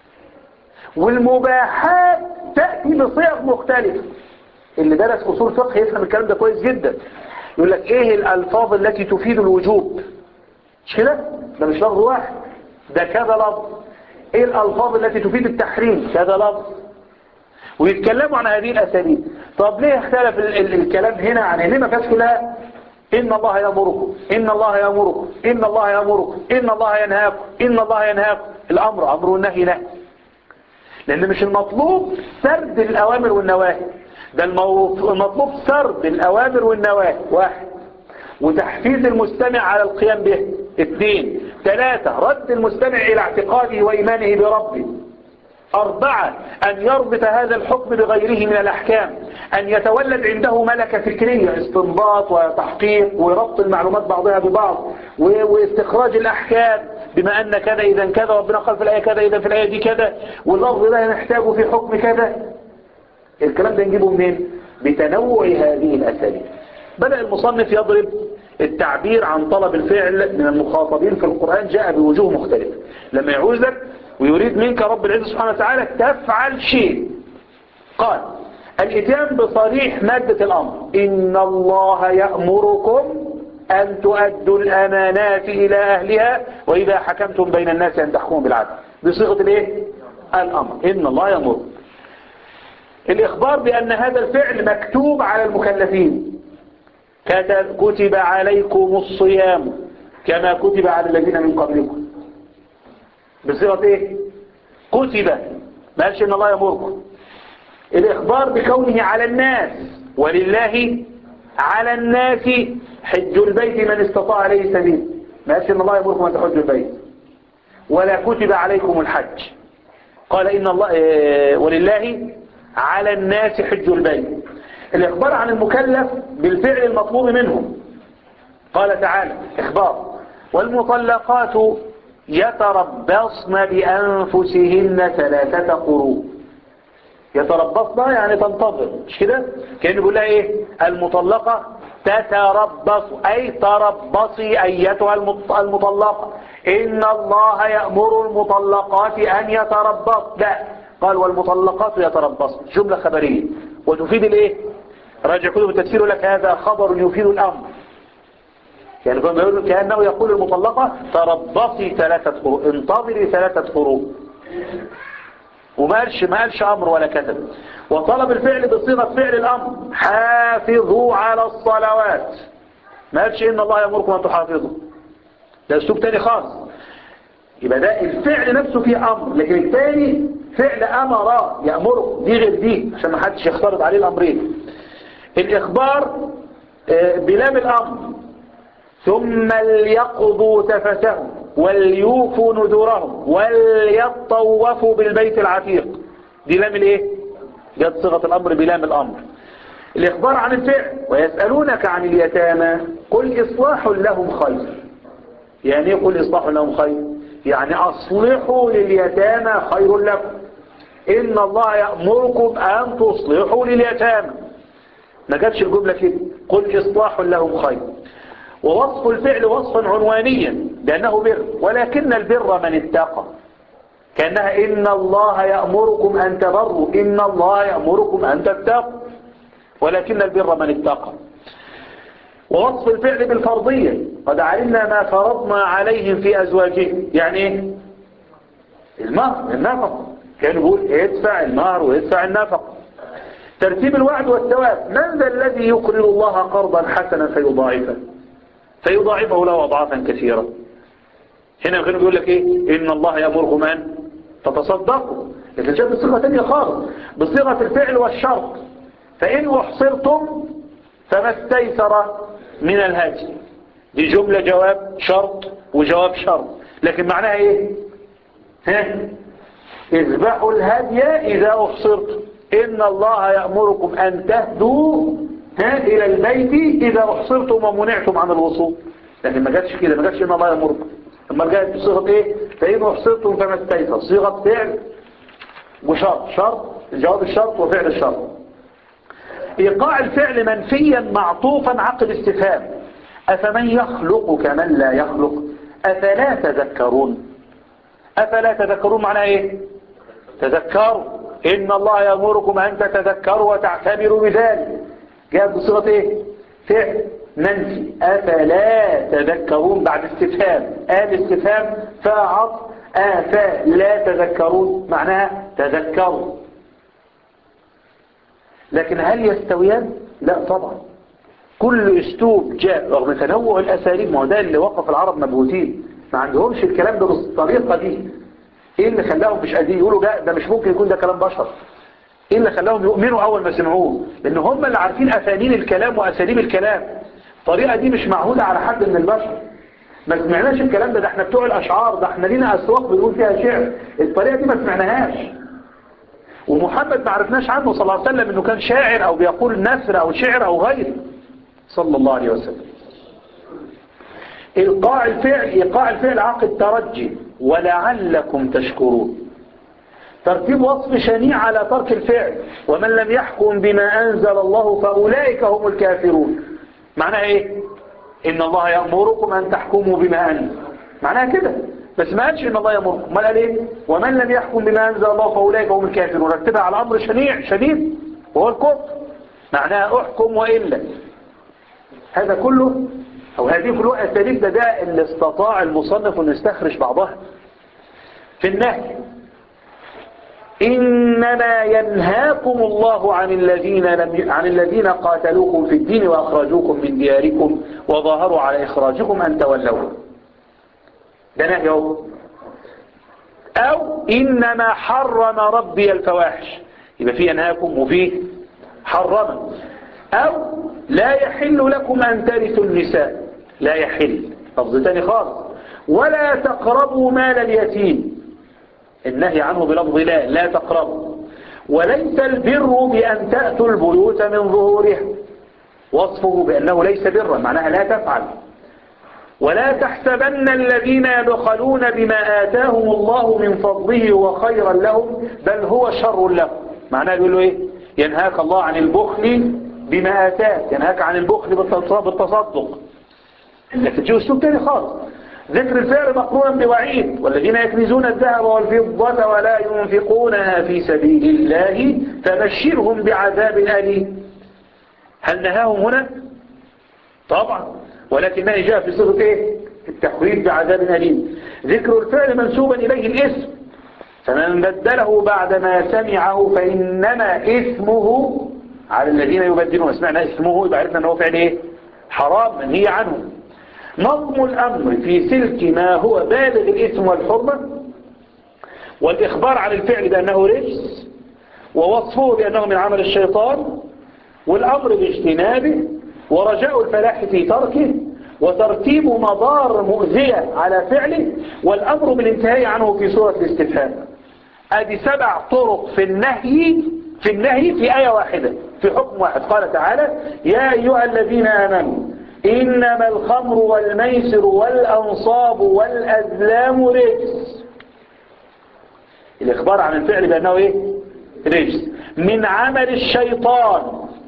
والمباحات تأتي بصيغ مختلفة اللي درس أصول فقه يفهم الكلام ده كويس جدا يقول لك ايه الألفاظ التي تفيد الوجوب مش كده ده مش لفظ واحد ده كذا لفظ ايه الألفاظ التي تفيد التحريم كذا لفظ ويتكلموا عن هذه الأساليب طب ليه اختلف ال ال الكلام هنا عن هنا ما فيهاش كلها إن الله يأمركم إن الله يأمركم إن الله يأمركم إن الله ينهاكم إن الله ينهاكم الأمر أمر والنهي نهي لأن مش المطلوب سرد الأوامر والنواهي ده المطلوب سرد الأوامر والنواهي واحد وتحفيز المستمع على القيام به اثنين ثلاثة رد المستمع إلى اعتقاده وإيمانه بربه أربعة أن يربط هذا الحكم بغيره من الأحكام أن يتولد عنده ملكة فكرية استنباط وتحقيق وربط المعلومات بعضها ببعض واستخراج الأحكام بما أن كذا إذا كذا ربنا قال في الآية كذا إذا في الآية دي كذا واللفظ ده نحتاجه في حكم كذا الكلام ده نجيبه منين بتنوع هذه الأساليب بدأ المصنف يضرب التعبير عن طلب الفعل من المخاطبين في القرآن جاء بوجوه مختلفة لما يعوزك ويريد منك رب العزة سبحانه وتعالى تفعل شيء قال الاتيان بصريح مادة الأمر إن الله يأمركم أن تؤدوا الأمانات إلى أهلها وإذا حكمتم بين الناس أن تحكموا بالعدل بصيغة الإيه؟ الأمر إن الله يأمركم الإخبار بأن هذا الفعل مكتوب على المكلفين كتب عليكم الصيام كما كتب على الذين من قبلكم بصيغة ايه كتب ما قالش إن الله يأمركم الإخبار بكونه على الناس ولله على الناس حج البيت من استطاع عليه سبيل ما قالش إن الله يأمركم أن تحجوا البيت ولا كتب عليكم الحج قال إن الله إيه ولله على الناس حج البيت الإخبار عن المكلف بالفعل المطلوب منهم قال تعالى إخبار والمطلقات يتربصن بأنفسهن ثلاثة قروء يتربصن يعني تنتظر مش كده كأنه بيقول لها ايه المطلقة تتربص اي تربصي ايتها المطلقة ان الله يأمر المطلقات ان يتربص لا قال والمطلقات يتربصن جملة خبرية وتفيد الايه راجع كتب التفسير لك هذا خبر يفيد الامر يعني كأنه يقول المطلقة تربصي ثلاثة قروء انتظري ثلاثة قروء وما قالش ما قالش امر ولا كتب وطلب الفعل بصيغه فعل الامر حافظوا على الصلوات ما قالش ان الله يامركم ان تحافظوا ده اسلوب تاني خاص يبقى ده الفعل نفسه فيه امر لكن الثاني فعل امر يامره دي غير دي عشان ما حدش يختلط عليه الامرين الاخبار بلام الامر ثم ليقضوا تفسهم وليوفوا نذورهم وليطوفوا بالبيت العتيق دي لام الايه جت صيغه الامر بلام الامر الاخبار عن الفعل ويسالونك عن اليتامى قل اصلاح لهم خير يعني ايه قل اصلاح لهم خير يعني اصلحوا لليتامى خير لكم ان الله يامركم ان تصلحوا لليتامى ما جاتش الجمله كده قل اصلاح لهم خير ووصف الفعل وصفا عنوانيا لأنه بر ولكن البر من اتقى كأنها إن الله يأمركم أن تبروا إن الله يأمركم أن تتقوا ولكن البر من اتقى ووصف الفعل بالفرضية قد علمنا ما فرضنا عليهم في أزواجهم يعني ايه المهر النفق كان يقول ادفع المهر وادفع النفق ترتيب الوعد والثواب من ذا الذي يقرض الله قرضا حسنا فيضاعفه فيضاعفه له أضعافا كثيرة هنا كانوا بيقول لك ايه ان الله يأمركم ان تتصدقوا لكن شاف بصيغة تانية خالص بصيغة الفعل والشرط فإن أحصرتم فما استيسر من الهدي دي جملة جواب شرط وجواب شرط لكن معناها ايه ها اذبحوا الهدي إذا أحصرتم إن الله يأمركم أن تهدوا ها إلى البيت إذا أحصرتم ومنعتم عن الوصول لكن ما جاتش كده ما جاتش إن الله يأمركم اما جاءت بصيغة ايه فإن أحصرتم فما استيسر صيغة فعل وشرط شرط جواب الشرط وفعل الشرط إيقاع الفعل منفيا معطوفا عقب استفهام أفمن يخلق كمن لا يخلق أفلا تذكرون أفلا تذكرون معناه إيه تذكروا إن الله يأمركم أن تتذكروا وتعتبروا بذلك جاءت بصيغة إيه فعل منفي أفلا تذكرون بعد استفهام آل استفهام فعط أفلا تذكرون معناها تذكروا لكن هل يستويان لا طبعا كل اسلوب جاء رغم تنوع الاساليب ما هو ده اللي وقف العرب مبهوتين ما عندهمش الكلام ده بالطريقه دي ايه اللي خلاهم مش قادرين يقولوا ده ده مش ممكن يكون ده كلام بشر ايه اللي خلاهم يؤمنوا اول ما سمعوه لان هم اللي عارفين اساليب الكلام واساليب الكلام الطريقه دي مش معهوده على حد من البشر ما سمعناش الكلام ده ده احنا بتوع الاشعار ده احنا لينا اسواق بنقول فيها شعر الطريقه دي ما سمعناهاش ومحمد ما عرفناش عنه صلى الله عليه وسلم انه كان شاعر او بيقول نثر او شعر او غيره صلى الله عليه وسلم إيقاع الفعل إيقاع الفعل عقد ترجي ولعلكم تشكرون ترتيب وصف شنيع على ترك الفعل ومن لم يحكم بما أنزل الله فأولئك هم الكافرون معناها إيه إن الله يأمركم أن تحكموا بما أنزل معناها كده بس ما قالش إن الله يأمركم ما قال إيه ومن لم يحكم بما أنزل الله فأولئك هم الكافرون رتبها على أمر شنيع شديد وهو الكفر معناها أحكم وإلا هذا كله أو هذه كلها أساليب ده ده اللي استطاع المصنف أن يستخرج بعضها في النهي إنما ينهاكم الله عن الذين لم عن الذين قاتلوكم في الدين وأخرجوكم من دياركم وظاهروا على إخراجكم أن تولوا ده نهي اهو أو إنما حرم ربي الفواحش يبقى فيه أنهاكم وفيه حرم أو لا يحل لكم أن ترثوا النساء لا يحل لفظ تاني خالص ولا تقربوا مال اليتيم النهي عنه بلفظ لا لا تقربوا وليس البر بأن تأتوا البيوت من ظهورها وصفه بأنه ليس برا معناها لا تفعل ولا تحسبن الذين يبخلون بما آتاهم الله من فضله وخيرا لهم بل هو شر لهم معناه بيقول له ايه ينهاك الله عن البخل بما آتاك ينهاك عن البخل بالتصدق لكن تجي اسلوب تاني خالص ذكر الفعل مقرونا بوعيد والذين يكنزون الذهب والفضة ولا ينفقونها في سبيل الله فبشرهم بعذاب أليم هل نهاهم هنا طبعا ولكنها جاء في صيغه ايه التحويل بعذاب أليم ذكر الفعل منسوبا إليه الاسم فمن بدله بعدما سمعه فإنما إثمه على الذين يبدلون سمعنا اسمه يبقى عرفنا أنه فعل ايه حرام منهي عنه نظم الأمر في سلك ما هو بالغ الإثم والحرمة والإخبار عن الفعل بأنه رجس ووصفه بأنه من عمل الشيطان والأمر باجتنابه ورجاء الفلاح في تركه وترتيب مضار مؤذية على فعله والأمر بالانتهاء عنه في سورة الاستفهام ادي سبع طرق في النهي في النهي في آية واحدة في حكم واحد قال تعالى يا أيها الذين آمنوا إنما الخمر والميسر والأنصاب والأزلام رجس الإخبار عن الفعل بأنه إيه رجس من عمل الشيطان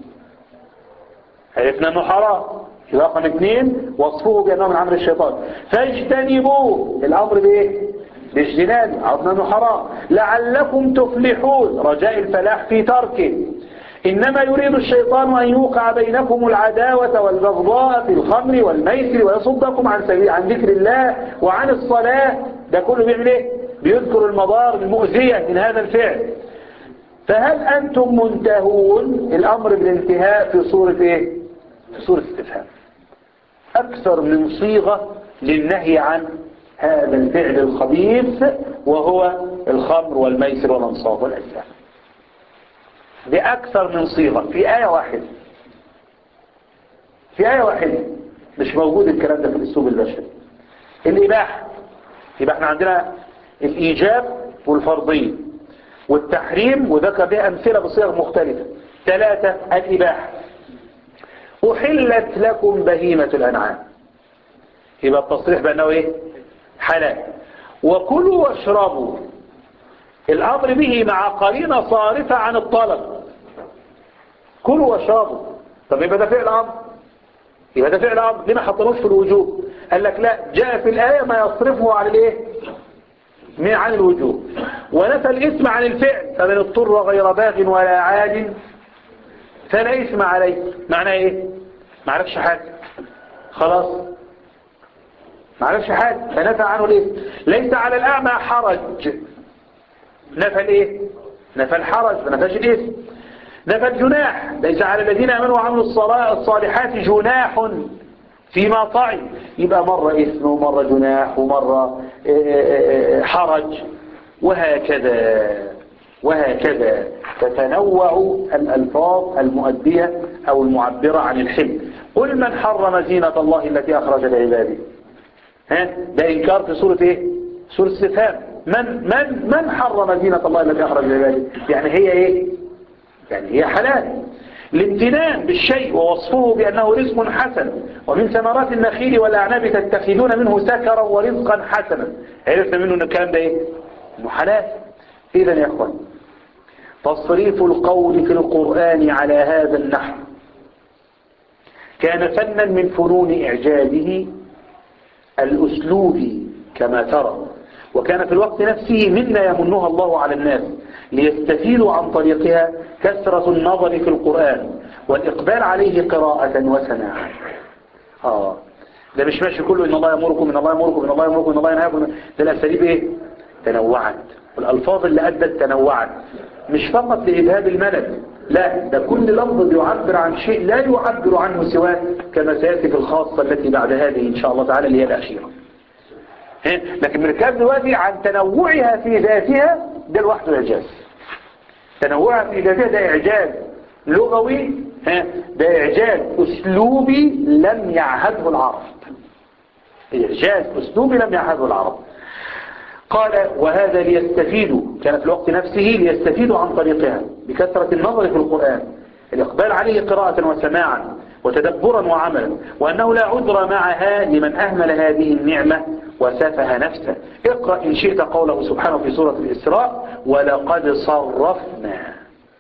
عرفنا أنه حرام رقم اثنين وصفه بأنه من عمل الشيطان فاجتنبوه الأمر بإيه باجتناب عرفنا أنه حرام لعلكم تفلحون رجاء الفلاح في تركه إنما يريد الشيطان أن يوقع بينكم العداوة والبغضاء في الخمر والميسر ويصدكم عن سبيل عن ذكر الله وعن الصلاة ده كله بيعمل ايه بيذكر المضار المؤذية من هذا الفعل فهل أنتم منتهون الأمر بالانتهاء في صورة ايه في صورة استفهام أكثر من صيغة للنهي عن هذا الفعل الخبيث وهو الخمر والميسر والأنصاب والأزلام بأكثر من صيغة في آية واحدة في آية واحدة مش موجود الكلام ده في الأسلوب البشري الإباحة يبقى احنا عندنا الإيجاب والفرضية والتحريم وذكر بها أمثلة بصيغ مختلفة ثلاثة الإباحة أحلت لكم بهيمة الأنعام يبقى التصريح بأنه إيه حلال وكلوا واشربوا الأمر به مع قرينة صارفة عن الطلب كلوا واشربوا طب يبقى ده فعل أمر يبقى ده فعل أمر ليه ما حطنوش في الوجوب قال لك لا جاء في الآية ما يصرفه عن الايه من عن الوجوب ونفى الاسم عن الفعل فمن اضطر غير باغ ولا عاد فلا اسم عليه معناه ايه ما عرفش حاجة خلاص ما عرفش حاجة فنفى عنه الاسم ليس على الأعمى حرج نفى الايه نفى الحرج ما نفاش الاسم نفى الجناح ليس على الذين امنوا وعملوا الصالحات جناح فيما طعم يبقى مرة اسم ومرة جناح ومرة حرج وهكذا وهكذا تتنوع الألفاظ المؤدية أو المعبرة عن الحلم قل من حرم زينة الله التي أخرج لعباده ها ده إنكار في سورة إيه سورة استفهام من من من حرم زينة الله التي أخرج لعباده يعني هي إيه يعني هي حلال الامتنان بالشيء ووصفه بأنه رزق حسن ومن ثمرات النخيل والأعناب تتخذون منه سكرا ورزقا حسنا عرفنا منه أن الكلام ده إيه إنه حلال إذا يا أخوان تصريف القول في القرآن على هذا النحو كان فنا من فنون إعجازه الأسلوبي كما ترى وكان في الوقت نفسه منا يمنها الله على الناس ليستفيدوا عن طريقها كثرة النظر في القرآن والإقبال عليه قراءة وسماعا آه ده مش ماشي كله إن الله يمركم إن الله يمركم إن الله يمركم إن الله ينهاكم ده الأساليب إيه تنوعت والألفاظ اللي أدت تنوعت مش فقط لإذهاب الملل لا ده كل لفظ يعبر عن شيء لا يعبر عنه سواه كما سيأتي في الخاصة التي بعد هذه إن شاء الله تعالى اللي هي الأخيرة لكن بنتكلم دلوقتي عن تنوعها في ذاتها ده لوحده إعجاز تنوعها في ذاتها ده إعجاز لغوي ده إعجاز أسلوبي لم يعهده العرب إعجاز أسلوبي لم يعهده العرب قال وهذا ليستفيدوا كان في الوقت نفسه ليستفيدوا عن طريقها بكثرة النظر في القرآن الإقبال عليه قراءة وسماعا وتدبرا وعملا وأنه لا عذر معها لمن أهمل هذه النعمة وسفه نفسه اقرأ إن شئت قوله سبحانه في سورة الإسراء ولقد صرفنا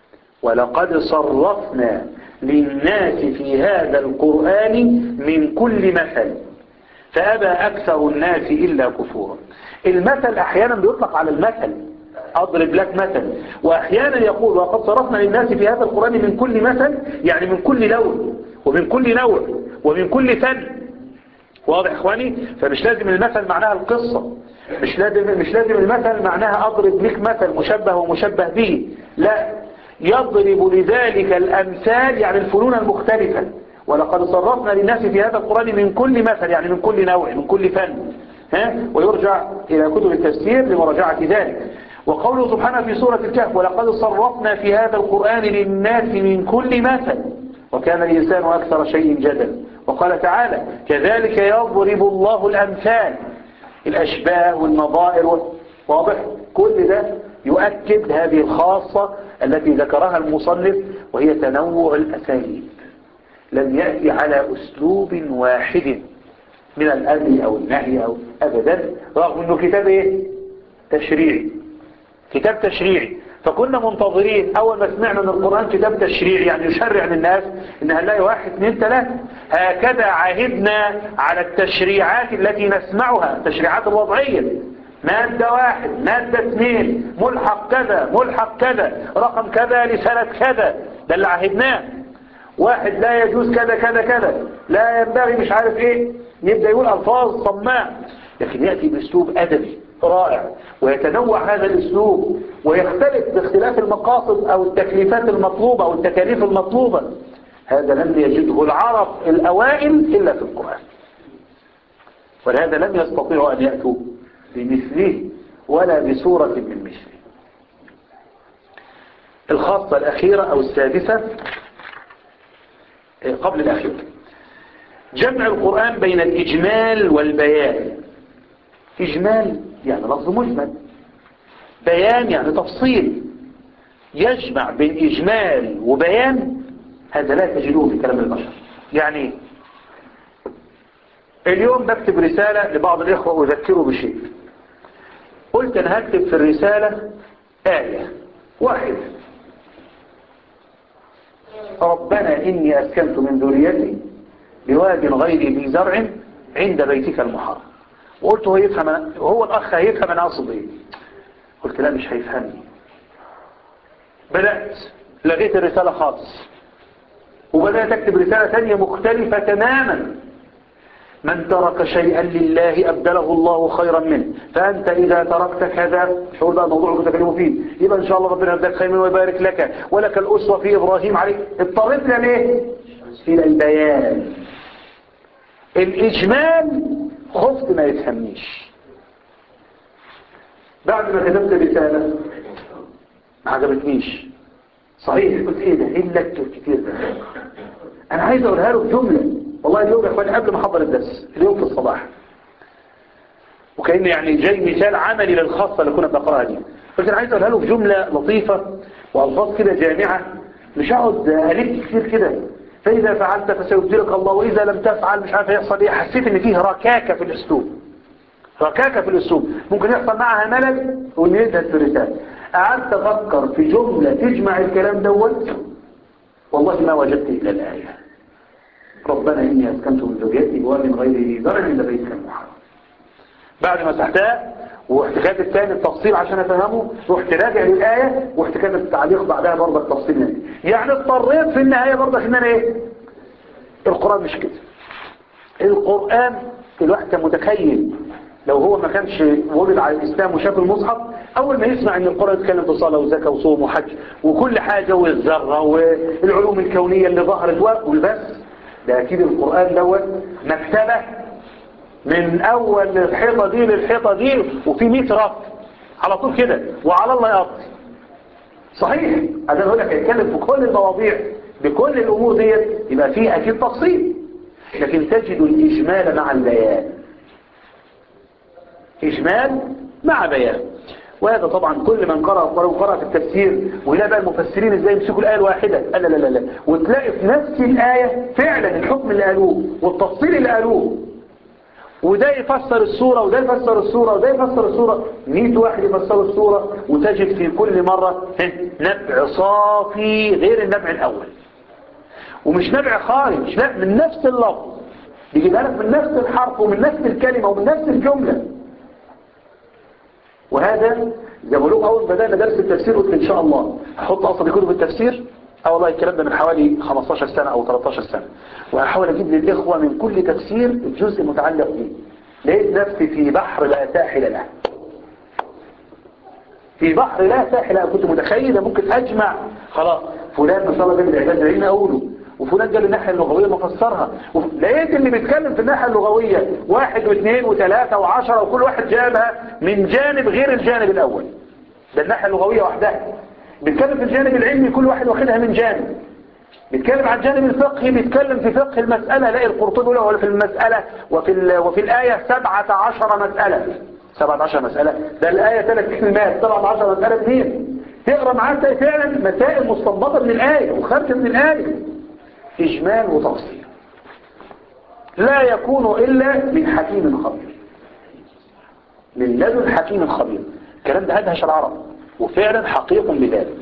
ولقد صرفنا للناس في هذا القرآن من كل مثل فأبى أكثر الناس إلا كفورا المثل أحيانا بيطلق على المثل أضرب لك مثل وأحيانا يقول وقد صرفنا للناس في هذا القرآن من كل مثل يعني من كل لون ومن كل نوع ومن كل فن واضح إخواني فمش لازم المثل معناها القصة مش لازم مش لازم المثل معناها أضرب لك مثل مشبه ومشبه به لا يضرب لذلك الأمثال يعني الفنون المختلفة ولقد صرفنا للناس في هذا القرآن من كل مثل يعني من كل نوع من كل فن ها ويرجع إلى كتب التفسير لمراجعة ذلك وقوله سبحانه في سورة الكهف ولقد صرفنا في هذا القرآن للناس من كل مثل وكان الإنسان أكثر شيء جدل وقال تعالى كذلك يضرب الله الأمثال الأشباه والنظائر واضح كل ده يؤكد هذه الخاصة التي ذكرها المصنف وهي تنوع الأساليب لم يأتي على أسلوب واحد من الأمر أو النهي أو أبدا رغم أنه كتاب إيه؟ تشريعي كتاب تشريعي فكنا منتظرين أول ما سمعنا أن القرآن كتاب تشريعي يعني يشرع للناس إن هنلاقي واحد اثنين ثلاثة هكذا عهدنا على التشريعات التي نسمعها التشريعات الوضعية مادة واحد مادة اثنين ملحق كذا ملحق كذا رقم كذا لسنة كذا ده اللي عهدناه واحد لا يجوز كذا كذا كذا لا ينبغي مش عارف ايه يبدأ يقول ألفاظ صماء لكن يأتي بأسلوب أدبي رائع ويتنوع هذا الأسلوب ويختلف باختلاف المقاصد أو التكليفات المطلوبة أو التكاليف المطلوبة هذا لم يجده العرب الأوائل إلا في القرآن ولهذا لم يستطيعوا أن يأتوا بمثله ولا بسورة من مثله الخاصة الأخيرة أو السادسة قبل الأخيرة جمع القرآن بين الإجمال والبيان إجمال يعني لفظ مجمل بيان يعني تفصيل يجمع بين إجمال وبيان هذا لا تجدوه في كلام البشر يعني اليوم بكتب رسالة لبعض الإخوة أذكره بشيء قلت أنا هكتب في الرسالة آية واحدة ربنا إني أسكنت من ذريتي بواد غير ذي زرع عند بيتك المحرم وقلت هو يفهم هو الأخ هيفهم أنا أقصد إيه قلت لا مش هيفهمني بدأت لغيت الرسالة خالص وبدأت أكتب رسالة ثانية مختلفة تماما من ترك شيئا لله أبدله الله خيرا منه فأنت إذا تركت كذا شعور بقى الموضوع اللي تكلموا فيه يبقى إن شاء الله ربنا يبدأك خير منه ويبارك لك ولك الأسوة في إبراهيم عليك اضطرتنا ليه إلى البيان الإجمال خفت ما يفهمنيش بعد ما كتبت رسالة ما عجبتنيش صحيح قلت ايه ده ايه اللك الكتير ده انا عايز اقولها له بجملة والله اليوم يا اخواني قبل ما احضر الدرس اليوم في الصباح وكأن يعني جاي مثال عملي للخاصة اللي كنا بنقراها دي قلت انا عايز اقولها له بجملة لطيفة والفاظ كده جامعة مش هقعد الف كتير كده فإذا فعلت فسيبدلك الله وإذا لم تفعل مش عارف يحصل إيه حسيت إن فيه ركاكة في الأسلوب ركاكة في الأسلوب ممكن يحصل معها ملل وإن يزهد في الرسالة قعدت أفكر في جملة تجمع الكلام دوت والله ما وجدت إلا الآية ربنا إني أسكنت من ذريتي بواد غير ذي زرع عند بيتك المحرم بعد ما سحتها واحتكاك الثاني التفصيل عشان افهمه رحت راجع للآية واحتكاك التعليق بعدها برضه التفصيل مني يعني اضطريت في النهاية برضه ان انا ايه القرآن مش كده القرآن الواحد كان متخيل لو هو ما كانش ولد على الإسلام وشاف المصحف أول ما يسمع أن القرآن يتكلم في صلاة وزكاة وصوم وحج وكل حاجة والذرة والعلوم الكونية اللي ظهرت والبس ده أكيد القرآن دوت مكتبة من اول الحيطة دي للحيطة دي وفي 100 رف على طول كده وعلى الله يقضي صحيح انا بقول لك هيتكلم في كل المواضيع بكل الامور ديت يبقى فيه اكيد تفصيل لكن تجد الاجمال مع البيان اجمال مع بيان وهذا طبعا كل من قرأ القرآن وقرأ في التفسير ويلاقي بقى المفسرين ازاي يمسكوا الآية الواحدة لا لا لا لا وتلاقي في نفس الآية فعلا الحكم اللي قالوه والتفصيل اللي قالوه وده يفسر السورة وده يفسر السورة وده يفسر السورة 100 واحد يفسر السورة وتجد في كل مرة نبع صافي غير النبع الأول ومش نبع خارج لا من نفس اللفظ بيجيبها لك من نفس الحرف ومن نفس الكلمة ومن نفس الجملة وهذا زي ما بقول اول بدأنا درس التفسير قلت ان شاء الله هحط اصلا كتب التفسير اه والله الكلام ده من حوالي 15 سنة او 13 سنة وهحاول اجيب للاخوة من كل تفسير الجزء المتعلق به لقيت نفسي في بحر لا ساحل له في بحر لا ساحل له كنت متخيل ممكن اجمع خلاص فلان ما شاء الله جاب الاعداد العلمي اقوله وفلان جاب الناحية اللغوية مفسرها لقيت اللي بيتكلم في الناحية اللغوية واحد واثنين وثلاثة وعشرة وكل واحد جابها من جانب غير الجانب الأول ده الناحية اللغوية وحدها بيتكلم في الجانب العلمي كل واحد واخدها من جانب بيتكلم عن الجانب الفقهي بيتكلم في فقه المسألة لاقي القرطبي له في المسألة وفي, ال... وفي الآية سبعة عشر مسألة سبعة عشر مسألة ده الآية ثلاث كلمات سبعة عشر مسألة اثنين تقرأ معاه تلاقي فعلا مسائل مستنبطة من الآية وخارجة من الآية إجمال وتفصيل لا يكون إلا من حكيم خبير من لدن حكيم خبير الكلام ده هدهش العرب وفعلا حقيق بذلك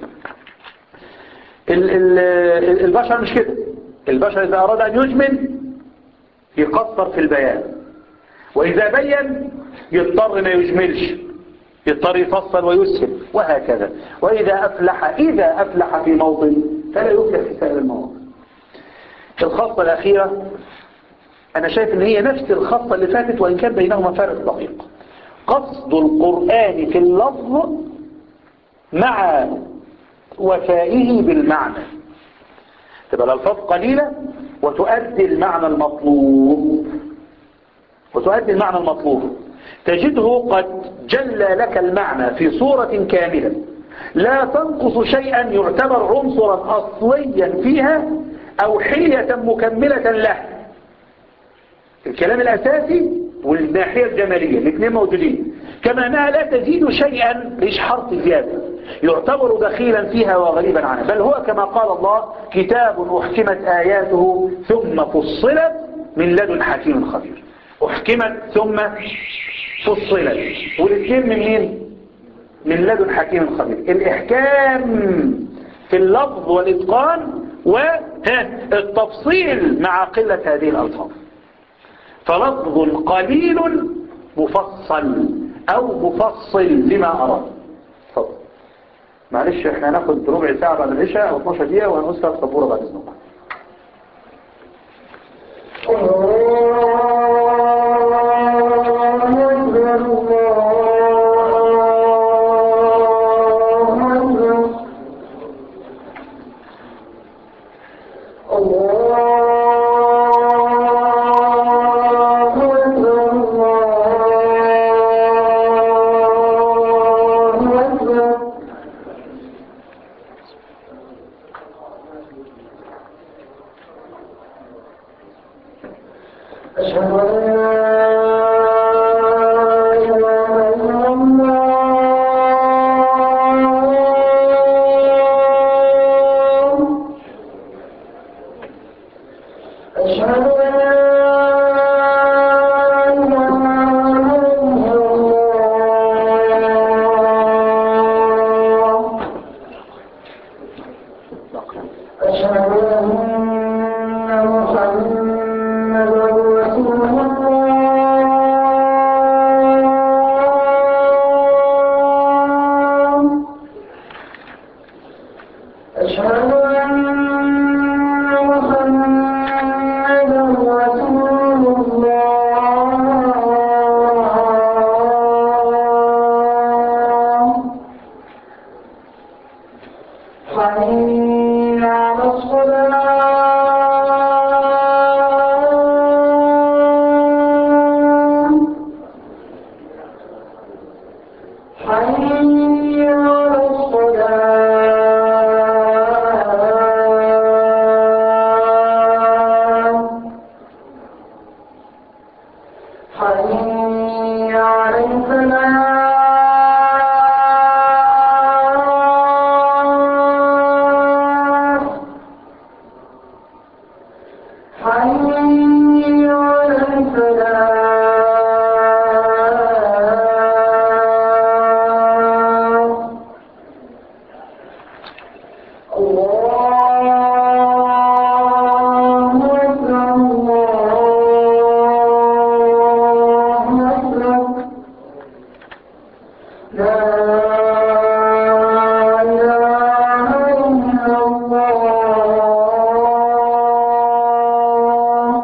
البشر مش كده البشر إذا أراد أن يجمل يقصر في البيان وإذا بين يضطر ما يجملش يضطر يفصل ويسهل وهكذا وإذا أفلح إذا أفلح في موطن فلا يفلح في سائر المواطن الخطة الأخيرة أنا شايف أن هي نفس الخطة اللي فاتت وإن كان بينهما فارق دقيق قصد القرآن في اللفظ مع وفائه بالمعنى تبقى الألفاظ قليلة وتؤدي المعنى المطلوب وتؤدي المعنى المطلوب تجده قد جلى لك المعنى في صورة كاملة لا تنقص شيئا يعتبر عنصرا أصليا فيها أو حية مكملة له الكلام الأساسي والناحية الجمالية الاثنين موجودين كما أنها لا تزيد شيئا ليش حرف زيادة يعتبر دخيلا فيها وغريبا عنها بل هو كما قال الله كتاب أحكمت آياته ثم فصلت من لدن حكيم خبير أحكمت ثم فصلت والاثنين من مين؟ من لدن حكيم خبير الإحكام في اللفظ والإتقان والتفصيل مع قلة هذه الألفاظ فلفظ قليل مفصل أو مفصل لما أراد فضل. معلش احنا هناخد ربع ساعة بعد العشاء أو 12 دقيقة وهنوصل الصبورة بعد إذنكم حي على الصلاة حي على الفلاح حي على الفلاح الله أكبر الله أكبر لا إله إلا الله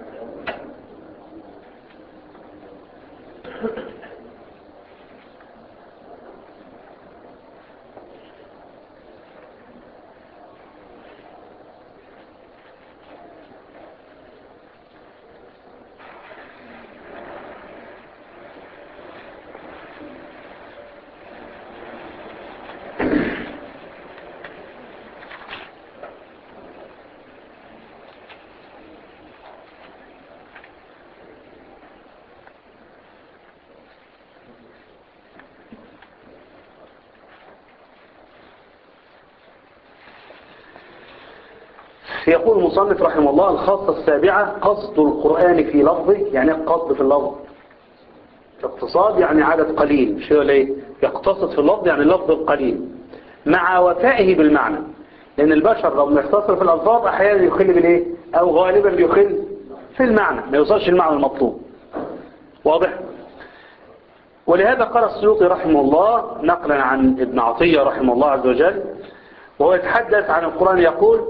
يقول المصنف رحمه الله الخاصة السابعة قصد القرآن في لفظه يعني قصد في اللفظ اقتصاد يعني عدد قليل مش هو ليه يقتصد في اللفظ يعني اللفظ القليل مع وفائه بالمعنى لأن البشر لو يختصر في الألفاظ أحيانا يخل بالإيه أو غالبا بيخل في المعنى ما يوصلش المعنى المطلوب واضح ولهذا قال السيوطي رحمه الله نقلا عن ابن عطية رحمه الله عز وجل وهو يتحدث عن القرآن يقول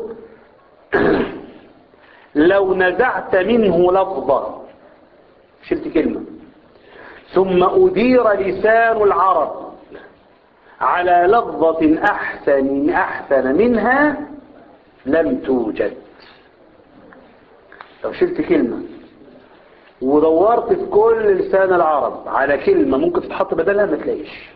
لو نزعت منه لفظا شلت كلمة ثم أدير لسان العرب على لفظة أحسن أحسن منها لم توجد لو شلت كلمة ودورت في كل لسان العرب على كلمة ممكن تتحط بدلها ما تلاقيش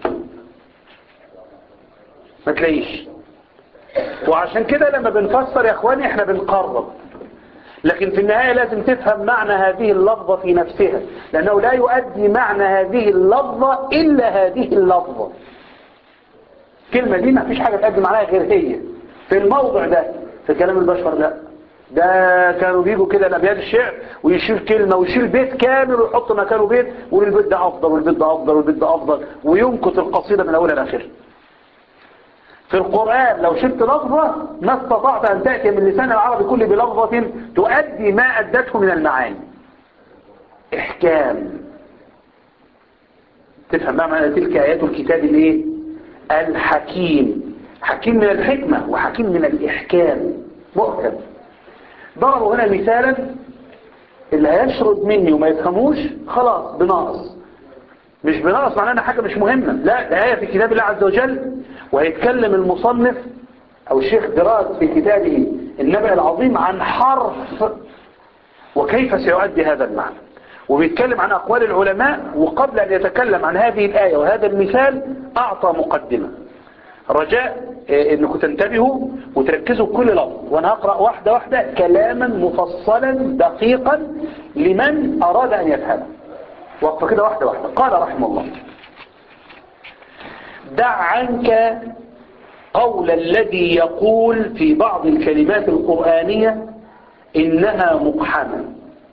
ما تلاقيش وعشان كده لما بنفسر يا اخواني احنا بنقرب لكن في النهاية لازم تفهم معنى هذه اللفظة في نفسها لأنه لا يؤدي معنى هذه اللفظة إلا هذه اللفظة كلمة دي ما فيش حاجة تؤدي معناها غير هي في الموضع ده في كلام البشر لا ده كانوا بيجوا كده لأبيات الشعر ويشيل كلمة ويشيل بيت كامل ويحط مكانه بيت ويقول البيت ده أفضل والبيت ده أفضل والبيت ده أفضل وينكت القصيدة من أولها لآخرها في القرآن لو شلت لفظة ما استطعت أن تأتي من لسان العربي كله بلفظة تؤدي ما أدته من المعاني إحكام تفهم بقى معنى تلك آيات الكتاب الايه الحكيم حكيم من الحكمة وحكيم من الإحكام محكم ضربوا هنا مثالا اللي هيشرد مني وما يفهموش خلاص بناقص مش بناقص معناه ان حاجة مش مهمة لا ده آية في كتاب الله عز وجل وهيتكلم المصنف او الشيخ دراز في كتابه النبأ العظيم عن حرف وكيف سيؤدي هذا المعنى وبيتكلم عن أقوال العلماء وقبل أن يتكلم عن هذه الآية وهذا المثال أعطى مقدمة رجاء أنكم تنتبهوا وتركزوا كل لفظ وأنا هقرأ واحدة واحدة كلاما مفصلا دقيقا لمن أراد أن يفهمه وقفة كده واحدة واحدة قال رحمه الله دع عنك قول الذي يقول في بعض الكلمات القرآنية إنها مقحمة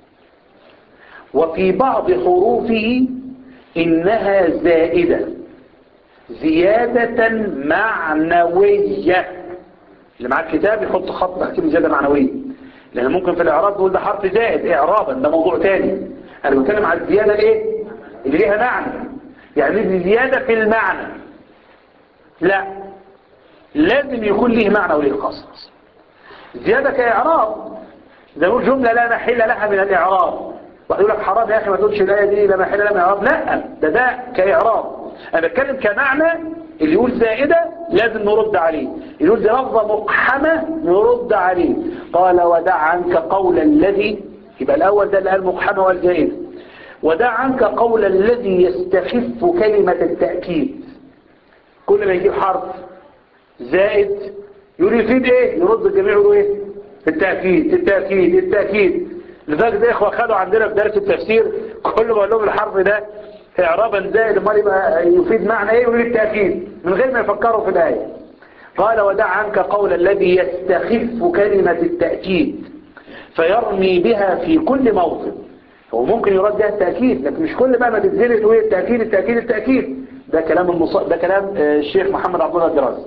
وفي بعض حروفه إنها زائدة زيادة معنوية اللي معاه الكتاب يحط خط تحت زيادة معنوية لأن ممكن في الإعراب يقول ده حرف زائد إعرابا ده موضوع تاني أنا بتكلم عن الزيادة الإيه اللي ليها معنى يعني دي زيادة في المعنى لا لازم يكون ليه معنى وليه خاص زيادة كإعراب زي نقول جملة لا محل لها من الإعراب واحد يقول لك حرام يا أخي ما تقولش الآية دي لا محل لها من الإعراب لا ده ده كإعراب أنا بتكلم كمعنى اللي يقول زائدة لازم نرد عليه اللي يقول دي لفظة مقحمة نرد عليه قال ودع عنك قول الذي يبقى الأول ده اللي قال مقحمة والزائدة ودع عنك قول الذي يستخف كلمة التأكيد كل ما يجيب حرف زائد يقول يفيد ايه يرد الجميع يقولوا ايه التأكيد التأكيد التأكيد لذلك ده اخوة خدوا عندنا في درس التفسير كل ما اقول لهم الحرف ده اعرابا زائد امال يبقى يفيد معنى ايه يقول التأكيد من غير ما يفكروا في الآية قال ودع عنك قول الذي يستخف كلمة التأكيد فيرمي بها في كل موطن هو ممكن يرد بها التأكيد لكن مش كل بقى ما تتزلت تقول التأكيد التأكيد التأكيد ده كلام المص... ده كلام الشيخ محمد عبد الله الدراسي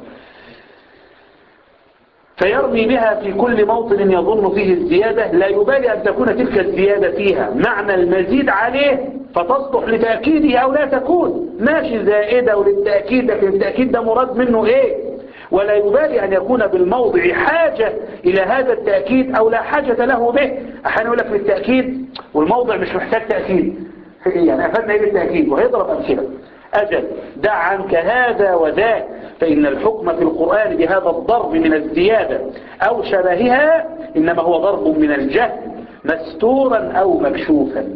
فيرمي بها في كل موطن يظن فيه الزيادة لا يبالي أن تكون تلك الزيادة فيها معنى المزيد عليه فتصلح لتأكيده أو لا تكون ماشي زائدة وللتأكيد لكن التأكيد ده مراد منه إيه ولا يبالي أن يكون بالموضع حاجة إلى هذا التأكيد أو لا حاجة له به أحيانا يقول لك للتأكيد والموضع مش محتاج تأكيد يعني أفدنا إيه بالتأكيد وهيضرب أمثلة أجل دع عنك هذا وذاك فإن الحكم في القرآن بهذا الضرب من الزيادة أو شبهها إنما هو ضرب من الجهل مستورا أو مكشوفا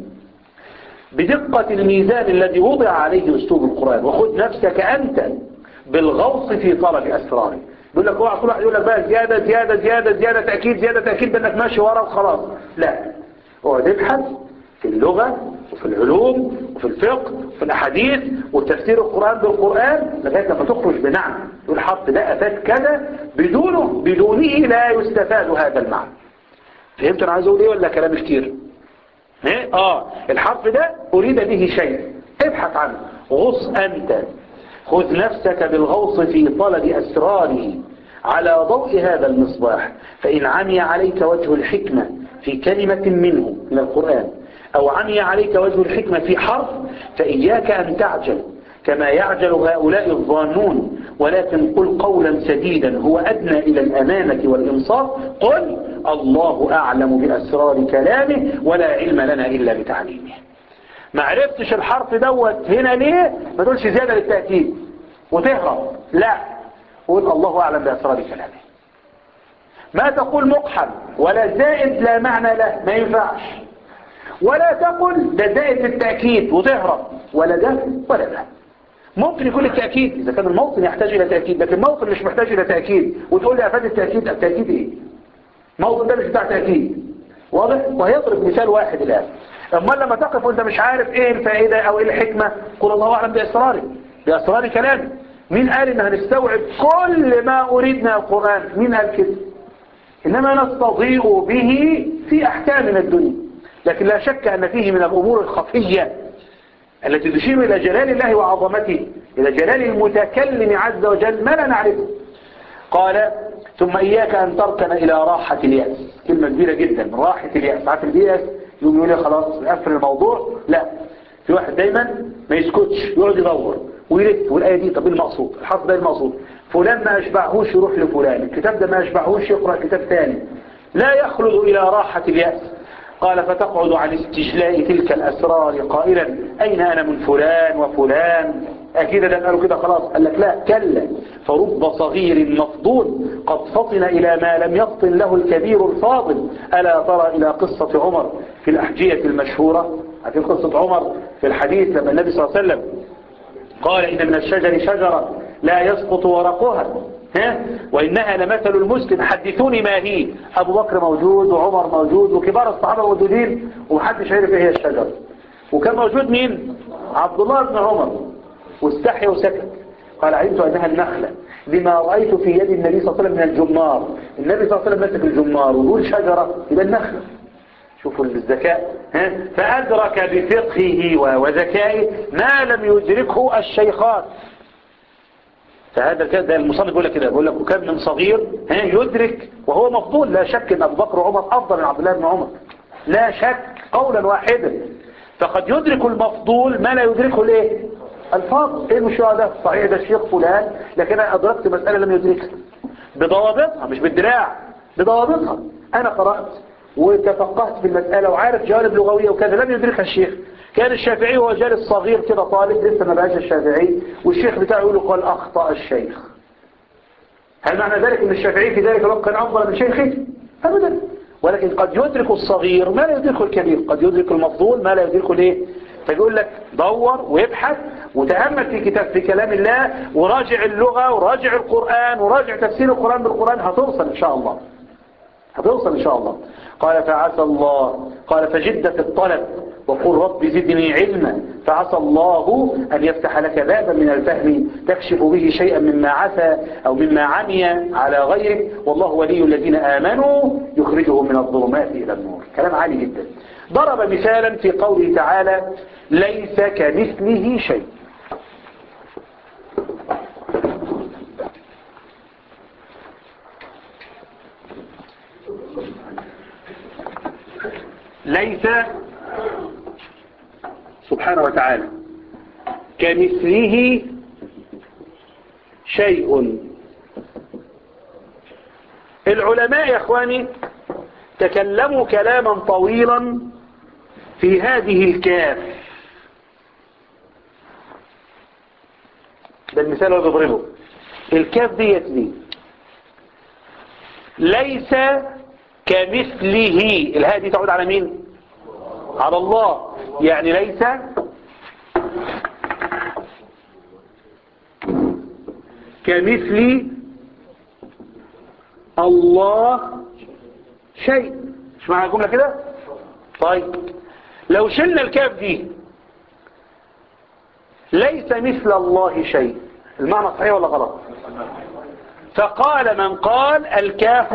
بدقة الميزان الذي وضع عليه أسلوب القرآن وخذ نفسك أنت بالغوص في طلب أسراره يقول لك اوعى كل واحد يقول لك بقى زيادة زيادة زيادة زيادة تأكيد زيادة تأكيد بأنك ماشي ورا وخلاص لا اقعد ابحث في اللغة وفي العلوم وفي الفقه وفي الأحاديث وتفسير القرآن بالقرآن لغاية لما تخرج بنعم يقول حط ده أفاد كذا بدونه بدونه لا يستفاد هذا المعنى فهمت أنا عايز أقول إيه ولا كلام كتير إيه؟ آه الحرف ده أريد به شيء ابحث عنه غص أنت خذ نفسك بالغوص في طلب أسراره على ضوء هذا المصباح فإن عمي عليك وجه الحكمة في كلمة منه من القرآن أو عمي عليك وجه الحكمة في حرف فإياك أن تعجل كما يعجل هؤلاء الظانون ولكن قل قولا سديدا هو أدنى إلى الأمانة والإنصاف قل الله أعلم بأسرار كلامه ولا علم لنا إلا بتعليمه ما عرفتش الحرف دوت هنا ليه ما تقولش زيادة للتأكيد وتهرب لا قول الله أعلم بأسرار كلامه ما تقول مقحم ولا زائد لا معنى له ما ينفعش ولا تقل ده زائد للتأكيد وتهرب ولا ده ولا ده ممكن يكون التأكيد إذا كان الموطن يحتاج إلى تأكيد لكن الموطن مش محتاج إلى تأكيد وتقول لي أفاد التأكيد التأكيد إيه موطن ده مش بتاع تأكيد واضح وهيضرب مثال واحد الآن أما لما تقف وانت مش عارف ايه الفائدة او ايه الحكمة قل الله اعلم بأسراري بأسرار كلامي مين قال ان هنستوعب كل ما اريدنا القرآن مين قال كده انما نستضيء به في احكامنا الدنيا لكن لا شك ان فيه من الامور الخفية التي تشير الى جلال الله وعظمته الى جلال المتكلم عز وجل ما لا نعرفه قال ثم اياك ان تركن الى راحة اليأس كلمة كبيرة جدا راحة اليأس عارف اليأس يقوم يقول لي خلاص نقفل الموضوع لا في واحد دايما ما يسكتش يقعد يدور ويلف والآية دي طب ايه المقصود الحرف ده المقصود فلان ما أشبعهوش يروح لفلان الكتاب ده ما أشبعهوش يقرأ كتاب ثاني لا يخلد إلى راحة اليأس قال فتقعد عن استجلاء تلك الأسرار قائلا أين أنا من فلان وفلان أكيد ده قالوا كده خلاص قال لك لا كلا فرب صغير مفضول قد فطن إلى ما لم يفطن له الكبير الفاضل ألا ترى إلى قصة عمر في الأحجية المشهورة في قصة عمر في الحديث لما النبي صلى الله عليه وسلم قال إن من الشجر شجرة لا يسقط ورقها ها؟ وإنها لمثل المسلم حدثوني ما هي أبو بكر موجود وعمر موجود وكبار الصحابة موجودين ومحدش عارف ايه هي الشجرة وكان موجود مين عبد الله بن عمر واستحي وسكت قال علمت أنها النخلة لما رأيت في يد النبي صلى الله عليه وسلم من الجمار النبي صلى الله عليه وسلم مسك الجمار ويقول شجرة يبقى النخلة شوفوا الذكاء ها؟ فأدرك بفقهه وذكائه ما لم يدركه الشيخان فهذا كده المصنف بيقول لك كده بيقول لك وكم من صغير ها يدرك وهو مفضول لا شك ان ابو بكر وعمر افضل من عبد الله بن عمر لا شك قولا واحدا فقد يدرك المفضول ما لا يدركه الايه الفاضل ايه المشروع ده صحيح ده الشيخ فلان لكن انا ادركت مسألة لم يدركها بضوابطها مش بالدراع بضوابطها انا قرأت وتفقهت في المسألة وعارف جوانب لغوية وكذا لم يدركها الشيخ كان الشافعي هو جالس صغير كده طالب لسه ما بقاش الشافعي والشيخ بتاعه يقول له قال أخطأ الشيخ هل معنى ذلك ان الشافعي في ذلك الوقت كان أفضل من شيخه أبدا ولكن قد يدرك الصغير ما لا يدركه الكبير قد يدرك المفضول ما لا يدركه الايه فبيقول لك دور وابحث وتأمل في كتاب في كلام الله وراجع اللغة وراجع القرآن وراجع تفسير القرآن بالقرآن هتوصل إن شاء الله هتوصل إن شاء الله قال فعسى الله قال فجد في الطلب وقل رب زدني علما فعسى الله أن يفتح لك بابا من الفهم تكشف به شيئا مما عسى أو مما عمي على غيرك والله ولي الذين آمنوا يخرجهم من الظلمات إلى النور كلام عالي جدا ضرب مثالا في قوله تعالى ليس كمثله شيء ليس سبحانه وتعالى كمثله شيء العلماء يا اخواني تكلموا كلاما طويلا في هذه الكاف ده المثال اللي بضربه الكاف ديت دي ليس كمثله الهاء دي تعود على مين على الله يعني ليس كمثل الله شيء مش معنى الجملة كده طيب لو شلنا الكاف دي ليس مثل الله شيء المعنى صحيح ولا غلط فقال من قال الكاف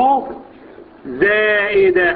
زائدة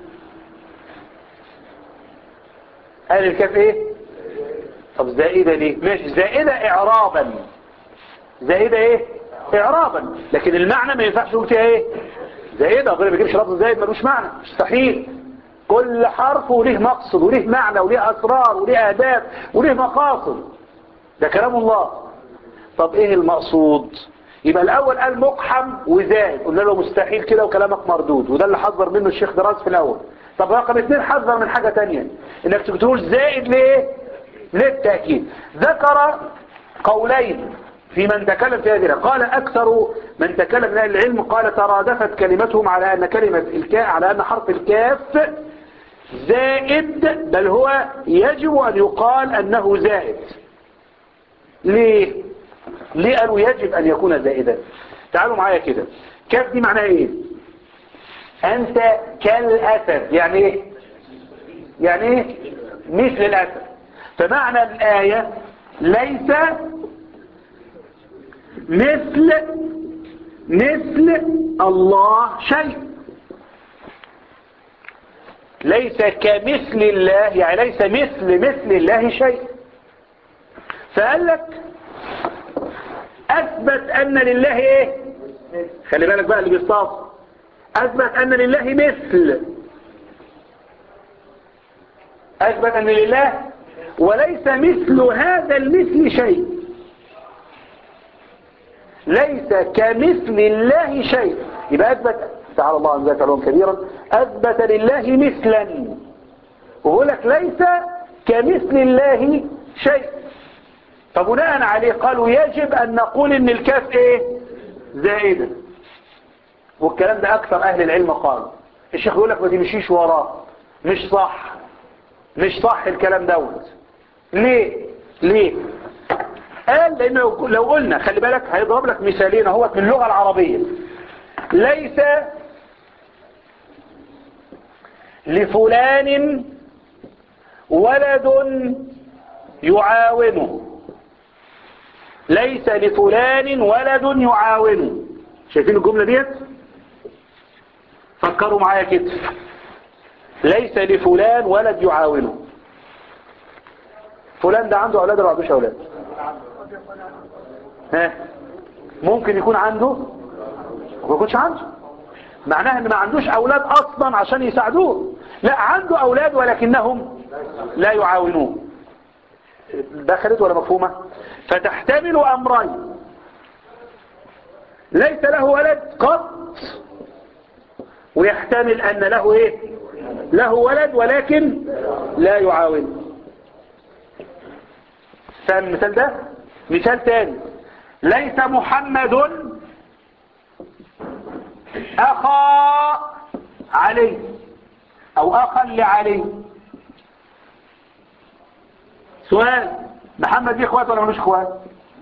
قال الكاف ايه طب زائدة ليه ماشي زائدة اعرابا زائدة ايه اعرابا لكن المعنى ما ينفعش نقول فيها ايه زائدة غير ما يجيبش لفظ زائد ملوش معنى مستحيل كل حرف وليه مقصد وليه معنى وليه اسرار وليه اهداف وليه مقاصد ده كلام الله طب ايه المقصود يبقى الاول قال مقحم وزائد قلنا له مستحيل كده وكلامك مردود وده اللي حذر منه الشيخ دراس في الاول طب رقم اثنين حذر من حاجة تانية انك تقول زائد ليه للتأكيد ذكر قولين في من تكلم في هذه قال اكثر من تكلم من اهل العلم قال ترادفت كلمتهم على ان كلمة الكاء على ان حرف الكاف زائد بل هو يجب ان يقال انه زائد ليه ليه قالوا يجب ان يكون زائدا تعالوا معايا كده كاف دي معناها ايه انت كالاسد يعني ايه يعني ايه مثل الاسد فمعنى الايه ليس مثل مثل الله شيء ليس كمثل الله يعني ليس مثل مثل الله شيء فقال لك اثبت ان لله ايه خلي بالك بقى اللي بيصطاد اثبت ان لله مثل اثبت ان لله وليس مثل هذا المثل شيء ليس كمثل الله شيء يبقى اثبت تعالى الله عن ذلك علوم كبيرا اثبت لله مثلا ويقول لك ليس كمثل الله شيء فبناء عليه قالوا يجب ان نقول ان الكاف ايه زائدة والكلام ده اكثر اهل العلم قالوا الشيخ يقول لك ما تمشيش وراه مش صح مش صح الكلام دوت ليه ليه قال لانه لو قلنا خلي بالك هيضرب لك مثالين اهوت من اللغة العربية ليس لفلان ولد يعاونه ليس لفلان ولد يعاونه شايفين الجملة ديت فكروا معايا كده ليس لفلان ولد يعاونه فلان ده عنده اولاد ولا عندوش اولاد ها ممكن يكون عنده وما يكونش عنده معناها ان ما عندوش اولاد اصلا عشان يساعدوه لا عنده اولاد ولكنهم لا يعاونوه دخلت ولا مفهومة فتحتمل امرين ليس له ولد قط ويحتمل ان له ايه له ولد ولكن لا يعاون فاهم المثال ده مثال تاني ليس محمد اخا علي او اخا لعلي سؤال محمد دي اخوات ولا ملوش اخوات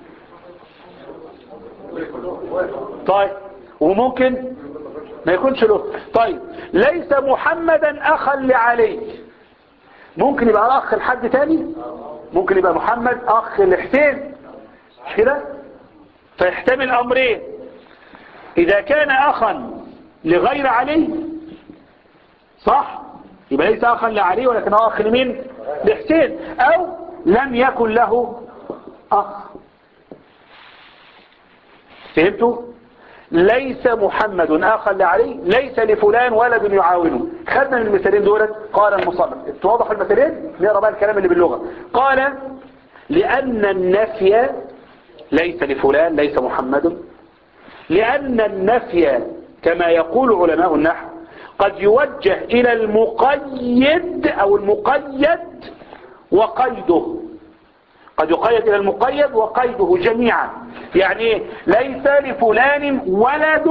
طيب وممكن ما يكونش له طيب ليس محمدا اخا لعلي ممكن يبقى اخ لحد تاني ممكن يبقى محمد اخ لحسين مش كده فيحتمل امرين اذا كان اخا لغير علي صح يبقى ليس اخا لعلي ولكن هو اخ لمين لحسين او لم يكن له اخ فهمتوا ليس محمد اخا لعلي ليس لفلان ولد يعاونه خدنا من المثالين دولت قال المصنف توضح المثالين نقرا بقى الكلام اللي باللغه قال لان النفي ليس لفلان ليس محمد لان النفي كما يقول علماء النحو قد يوجه الى المقيد او المقيد وقيده قد يقيد الى المقيد وقيده جميعا يعني ايه ليس لفلان ولد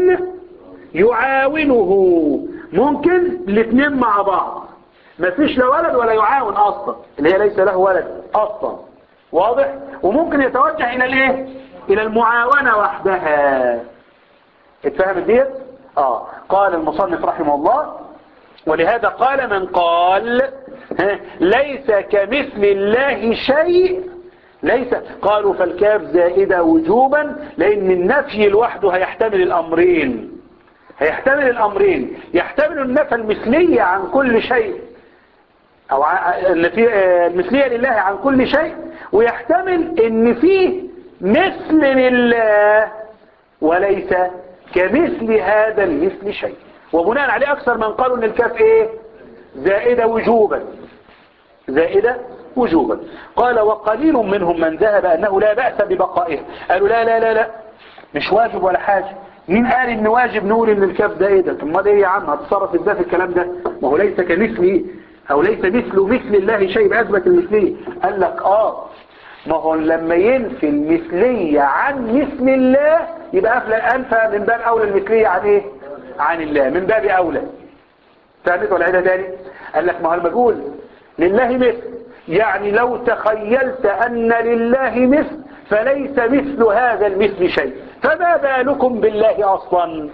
يعاونه ممكن الاثنين مع بعض ما فيش لا ولد ولا يعاون اصلا اللي هي ليس له ولد اصلا واضح وممكن يتوجه الى الايه الى المعاونة وحدها اتفهم ديت اه قال المصنف رحمه الله ولهذا قال من قال ها، ليس كمثل الله شيء ليس قالوا فالكاف زائدة وجوبا لان النفي لوحده هيحتمل الامرين هيحتمل الامرين يحتمل النفي المثلية عن كل شيء او ع- النفي- آه، المثلية لله عن كل شيء ويحتمل ان فيه مثل لله وليس كمثل هذا المثل شيء وبناء عليه اكثر من قالوا ان الكاف ايه زائدة وجوبا زائدة وجوبا قال وقليل منهم من ذهب انه لا بأس ببقائها قالوا لا لا لا لا مش واجب ولا حاجة مين قال ان واجب نقول ان الكاف زائدة طب ما ده ايه يا عم هتصرف ازاي في الكلام ده ما هو ليس كمثله او ليس مثله مثل الله شيء باثبت المثلية قال لك اه ما هو لما ينفي المثلية عن مثل الله يبقى أفلى أنفى من باب أولى المثلية عن إيه عن الله من باب أولى فهمت ولا عيدها تاني قال لك ما هو المجهول لله مثل يعني لو تخيلت أن لله مثل فليس مثل هذا المثل شيء فما بالكم بالله أصلا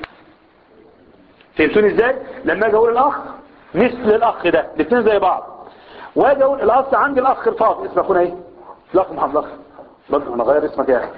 فهمتوني ازاي لما اجي اقول الاخ مثل الاخ ده الاثنين زي بعض واجي اقول الاصل عندي الاخ الفاضل اسم اخونا ايه الاخ محمد الاخ برضه انا غير اسمك يا اخي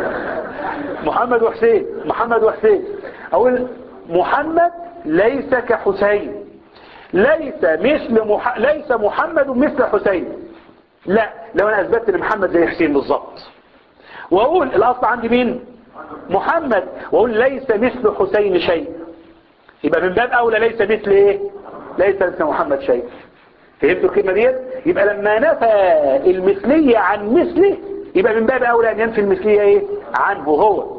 محمد وحسين محمد وحسين اقول محمد ليس كحسين ليس مثل مح... ليس محمد مثل حسين لا لو انا اثبتت ان محمد زي حسين بالظبط واقول الاصل عندي مين محمد واقول ليس مثل حسين شيء يبقى من باب اولى ليس مثل ايه ليس مثل محمد شيء فهمتوا الكلمه ديت يبقى لما نفى المثليه عن مثله يبقى من باب اولى ان ينفي المثليه ايه عنه هو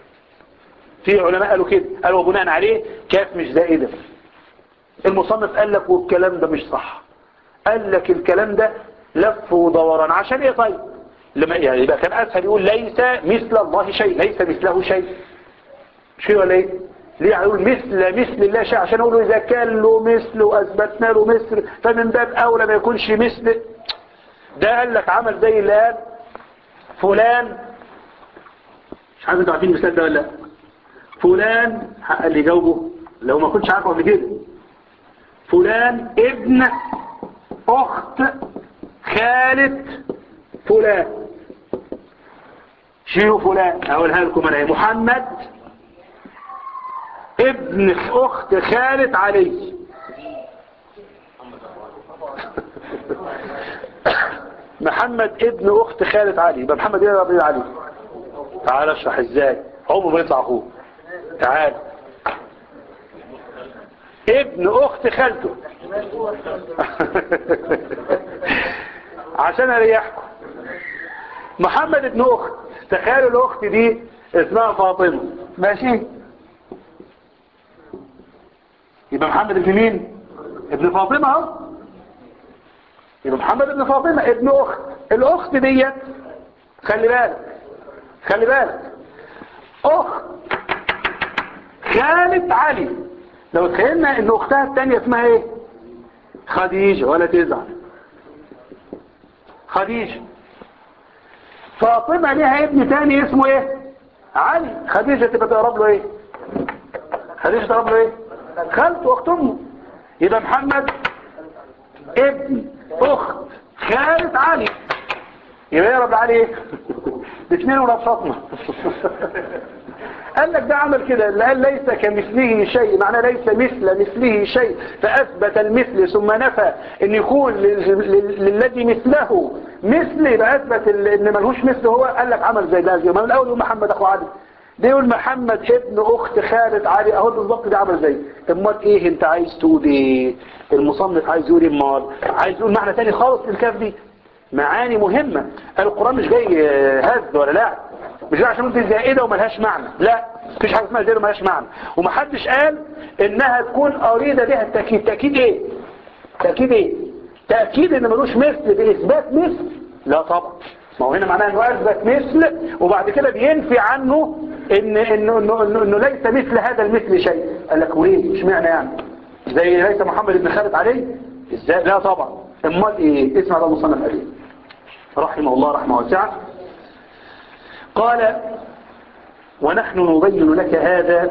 في علماء قالوا كده قالوا بناء عليه كاف مش زائده المصنف قال لك والكلام ده مش صح قال لك الكلام ده لف ودوران عشان ايه طيب لما يعني يبقى كان اسهل يقول ليس مثل الله شيء ليس مثله شيء مش كده ولا ايه ليه هيقول مثل مثل الله شيء عشان اقول له اذا كان له مثل واثبتنا له مثل فمن باب اولى ما يكونش مثل ده قال لك عمل زي اللي قال فلان مش عارف انتوا عارفين المثال ده ولا لا فلان اللي جاوبه لو ما كنتش عارفه قبل كده فلان ابن اخت خالة فلان شيلوا فلان اقولها لكم انا محمد ابن اخت خالة علي محمد ابن اخت خالة علي يبقى محمد ايه ابن علي تعال اشرح ازاي عمره ما يطلع اخوه تعال ابن اخت خالته عشان اريحكم محمد ابن اخت تخيلوا الاخت دي اسمها فاطمة ماشي يبقى محمد ابن مين ابن فاطمة اهو يبقى محمد ابن فاطمة ابن اخت الاخت ديت خلي بالك خلي بالك اخت خالة علي لو تخيلنا ان اختها الثانية اسمها ايه خديجة ولا تزعل خديجة فاطمة لها ابن تاني اسمه ايه علي خديجة تبقى تقرب له ايه خديجة تقرب له ايه خالته واخت امه يبقى محمد ابن اخت خالة علي يبقى يقرب علي ايه الاثنين ولاد فاطمة قال لك ده عمل كده اللي قال ليس كمثله شيء معناه ليس مثل مثله شيء فأثبت المثل ثم نفى ان يكون لل- لل- للذي مثله مثل يبقى أثبت ال- ان ملهوش مثل هو قال لك عمل زي ده زي ما من الأول يقول محمد أخو علي ده يقول محمد ابن أخت خالة علي أهو بالظبط ده عمل زي امال ايه انت عايز تقول ايه المصنف عايز يقول ايه امال عايز يقول معنى تاني خالص للكاف دي معاني مهمة القرآن مش جاي آه، هز ولا لا مش جاي عشان انت زائدة وملهاش معنى لا مفيش حاجة اسمها زائدة وملهاش معنى ومحدش قال انها تكون اريد بها التأكيد تأكيد ايه تأكيد ايه تأكيد ان ملوش مثل بإثبات مثل لا طبعا ما هو هنا معناه انه اثبت مثل وبعد كده بينفي عنه ان انه انه, إنه, إنه ليس مثل هذا المثل شيء قال لك وليه مش معنى يعني زي ليس محمد بن خالد عليه ازاي لا طبعا امال ايه اسمع ده مصنف عليه رحمه الله رحمه واسعة قال ونحن نبين لك هذا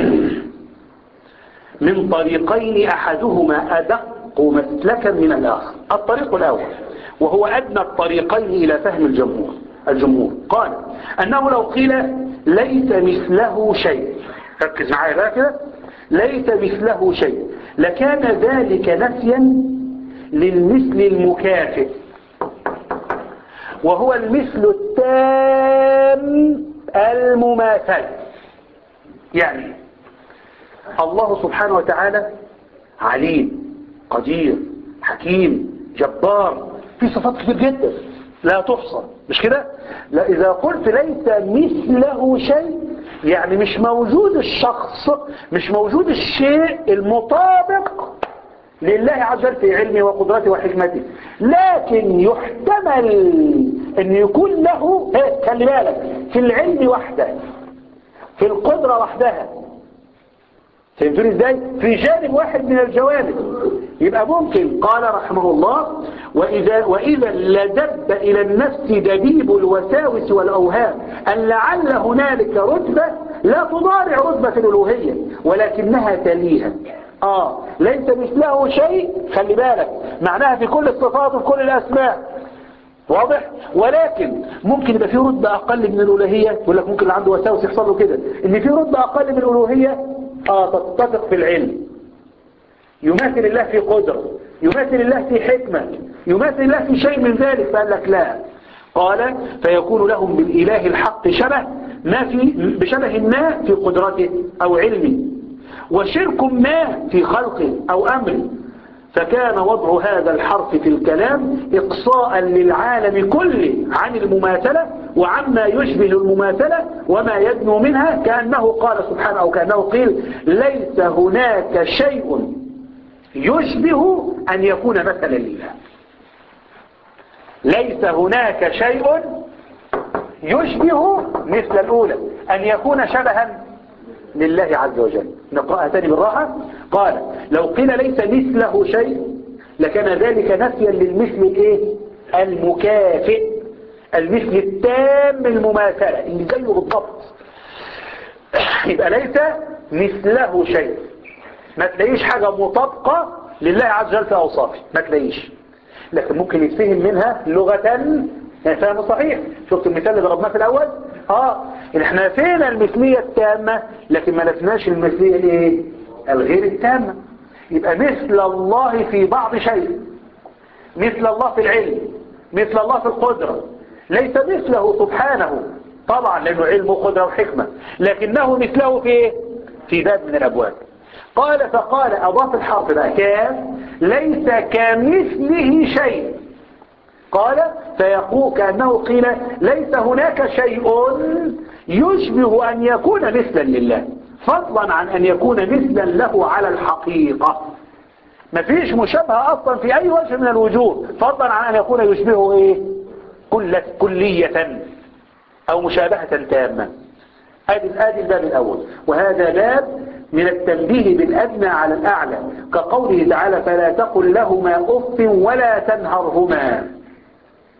من طريقين أحدهما أدق مسلكا من الآخر الطريق الأول وهو أدنى الطريقين إلى فهم الجمهور الجمهور قال أنه لو قيل ليس مثله شيء ركز معايا بقى كده ليس مثله شيء لكان ذلك نفيا للمثل المكافئ وهو المثل التام المماثل يعني الله سبحانه وتعالى عليم قدير حكيم جبار في صفات كتير جدا لا تحصى مش كده لا إذا قلت ليس مثله شيء يعني مش موجود الشخص مش موجود الشيء المطابق لله عز وجل في علمه وقدرته وحكمته لكن يحتمل ان يكون له إيه؟ خلي بالك في العلم وحده في القدرة وحدها فهمتوني ازاي في جانب واحد من الجوانب يبقى ممكن قال رحمه الله وإذا, وإذا لدب إلى النفس دبيب الوساوس والأوهام أن لعل هنالك رتبة لا تضارع رتبة الألوهية ولكنها تليها آه ليس مثله شيء خلي بالك معناها في كل الصفات وفي كل الأسماء واضح ولكن ممكن يبقى في رتبة أقل من الألوهية يقول لك ممكن اللي عنده وساوس يحصل له كده إن في رتبة أقل من الألوهية آه تتفق في العلم يماثل الله في قدرة يماثل الله في حكمة يماثل الله في شيء من ذلك فقال لك لا قال فيكون لهم بالإله الحق شبه ما في بشبه ما في قدرته أو علمه وشرك ما في خلقه أو أمره فكان وضع هذا الحرف في الكلام إقصاء للعالم كله عن المماثلة وعما يشبه المماثلة وما يدنو منها كأنه قال سبحانه أو كأنه قيل ليس هناك شيء يشبه أن يكون مثلا لله ليس هناك شيء يشبه مثل الأولى أن يكون شبها لله عز وجل نقرأها تاني بالراحة قال لو قيل ليس مثله شيء لكان ذلك نفيا للمثل الايه المكافئ المثل التام المماثلة اللي زيه بالضبط يبقى ليس مثله شيء ما تلاقيش حاجة مطابقة لله عز وجل في أوصافه ما تلاقيش لكن ممكن يتفهم منها لغة يعني فهم صحيح شفت المثال اللي ضربناه في الأول اه إن احنا نفينا المثلية التامة لكن ما نفناش المثلية الايه الغير التامة يبقى مثل الله في بعض شيء مثل الله في العلم مثل الله في القدرة ليس مثله سبحانه طبعا لأنه علم وقدرة وحكمة لكنه مثله في ايه في باب من الأبواب قال فقال أضاف الحرف بقى كاف ليس كمثله شيء قال فيقول كأنه قيل ليس هناك شيء يشبه أن يكون مثلا لله فضلا عن أن يكون مثلا له على الحقيقة مفيش مشابهة أصلا في أي وجه من الوجوه فضلا عن أن يكون يشبهه إيه كل كلية أو مشابهة تامة هذه هذه الباب الأول وهذا باب من التنبيه بالأدنى على الأعلى كقوله تعالى فلا تقل لهما أف ولا تنهرهما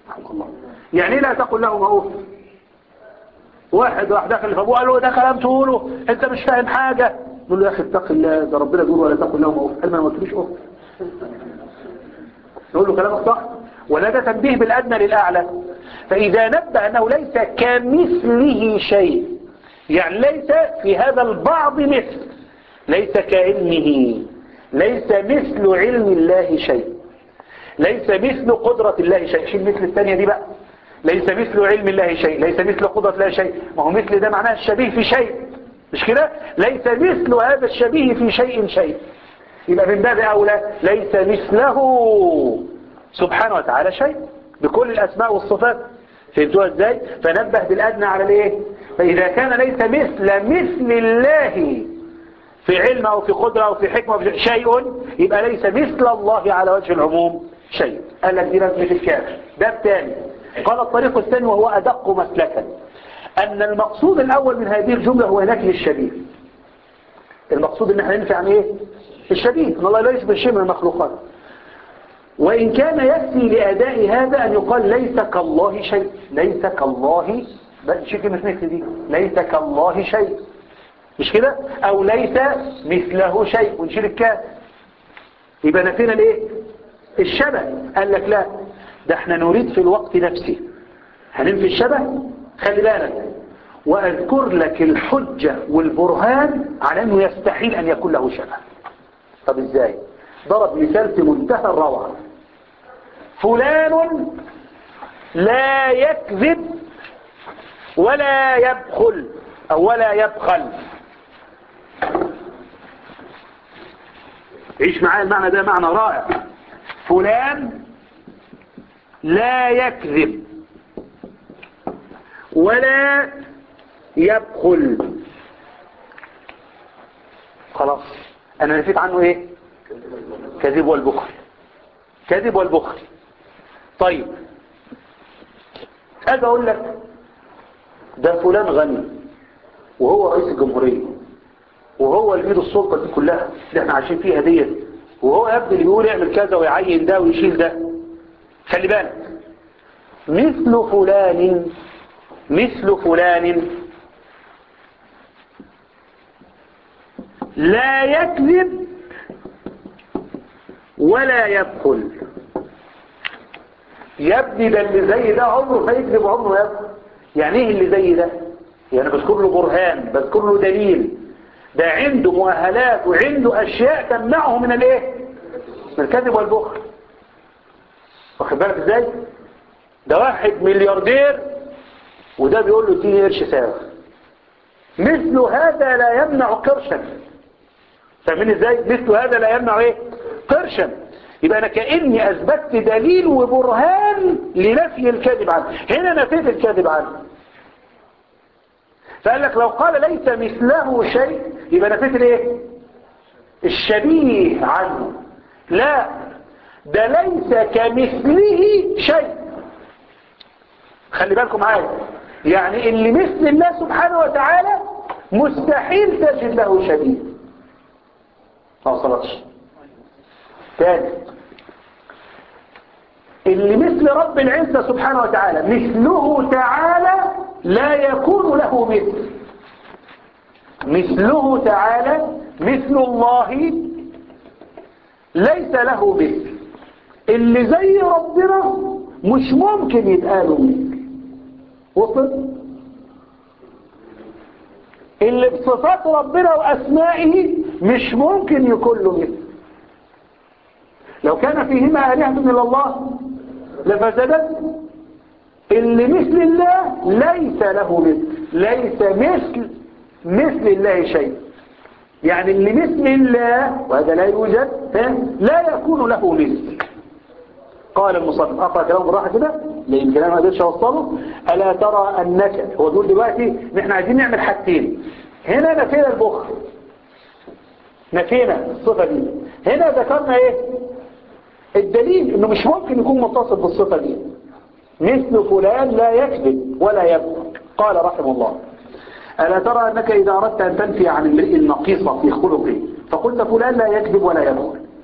رحمه الله يعني إيه لا تقل له ما أوف واحد راح دخل فابوه قال له ده كلام تقوله انت مش فاهم حاجة يقول له يا اخي اتق الله ده ربنا بيقول ولا تقل له ما أوف قال ما ما قلتلوش أوف نقول له كلامك صح ولا ده تنبيه بالأدنى للأعلى فإذا نبه أنه ليس كمثله شيء يعني ليس في هذا البعض مثل ليس كعلمه ليس مثل علم الله شيء ليس مثل قدرة الله شيء شيل مثل الثانية دي بقى ليس مثل علم الله شيء ليس مثل قدرة الله شيء ما هو مثل ده معناه الشبيه في شيء مش كده ليس مثل هذا الشبيه في شيء شيء يبقى من باب أولى ليس مثله سبحانه وتعالى شيء بكل الأسماء والصفات فهمتوها ازاي فنبه بالأدنى على الايه فإذا كان ليس مثل مثل الله في علم أو في قدرة أو في حكمة أو في شيء يبقى ليس مثل الله على وجه العموم شيء قال لك دي لازمة الكافر ده الثاني قال الطريق الثاني وهو أدق مسلكا أن المقصود الأول من هذه الجملة هو نفي الشبيه المقصود ان احنا ننفي عن ايه الشبيه ان الله لا يشبه شيء من المخلوقات وإن كان يكفي لأداء هذا أن يقال ليس كالله شيء ليس كالله شيء كلمة مثل دي ليس كالله شيء مش كده أو ليس مثله شيء ونشيل الكاف يبقى نفينا الايه الشبه قال لك لا ده احنا نريد في الوقت نفسه هننفي الشبه خلي بالك وأذكر لك الحجة والبرهان على أنه يستحيل أن يكون له شبه طب إزاي ضرب مثال في منتهى الروعة فلان لا يكذب ولا يبخل أو ولا يبخل عيش معايا المعنى ده معنى رائع فلان لا يكذب ولا يبخل خلاص انا نسيت عنه ايه كذب والبخل كذب والبخل طيب اجي اقول لك ده فلان غني وهو رئيس الجمهورية وهو اللي بيده السلطة دي كلها اللي احنا عايشين فيها ديت وهو يبدو اللي يقول يعمل كذا ويعين ده ويشيل ده خلي بالك مثل فلان مثل فلان لا يكذب ولا يبخل يبني ده اللي زي ده عمره ما يكذب وعمره يبخل يعني ايه اللي زي ده يعني بذكر له برهان بذكر له دليل ده عنده مؤهلات وعنده اشياء تمنعه من الايه من الكذب والبخل واخد بالك ازاي ده واحد ملياردير وده بيقول له اديني قرش ساغ مثل هذا لا يمنع قرشا فاهمين ازاي مثل هذا لا يمنع ايه قرشا يبقى انا كاني اثبتت دليل وبرهان لنفي الكذب عنه هنا نفيت الكذب عنه فقال لك لو قال ليس مثله شيء يبقى نفيت الايه الشبيه عنه لا ده ليس كمثله شيء خلي بالكم معايا يعني اللي مثل الله سبحانه وتعالى مستحيل تجد له شبيه ما وصلتش ثاني اللي مثل رب العزة سبحانه وتعالى مثله تعالى لا يكون له مثل مثله تعالى مثل الله ليس له مثل اللي زي ربنا مش ممكن يبقى له مثل وصل اللي بصفات ربنا وأسمائه مش ممكن يكون له مثل لو كان فيهما آلهة إلا الله لفسدت اللي مثل الله ليس له مثل ليس مثل مثل الله شيء يعني اللي مثل الله وهذا لا يوجد لا يكون له مثل قال المصنف اقرا كلام بالراحه كده لان كلام ما قدرش اوصله الا ترى انك هو بيقول دلوقتي ان احنا عايزين نعمل حاجتين هنا نفينا البخل نفينا الصفه دي هنا ذكرنا ايه الدليل انه مش ممكن يكون متصف بالصفه دي مثل فلان لا يكذب ولا يبخل قال رحمه الله ألا ترى أنك إذا أردت أن تنفي عن امرئ نقيصة في خلقه فقلت فلان لا يكذب ولا يبخل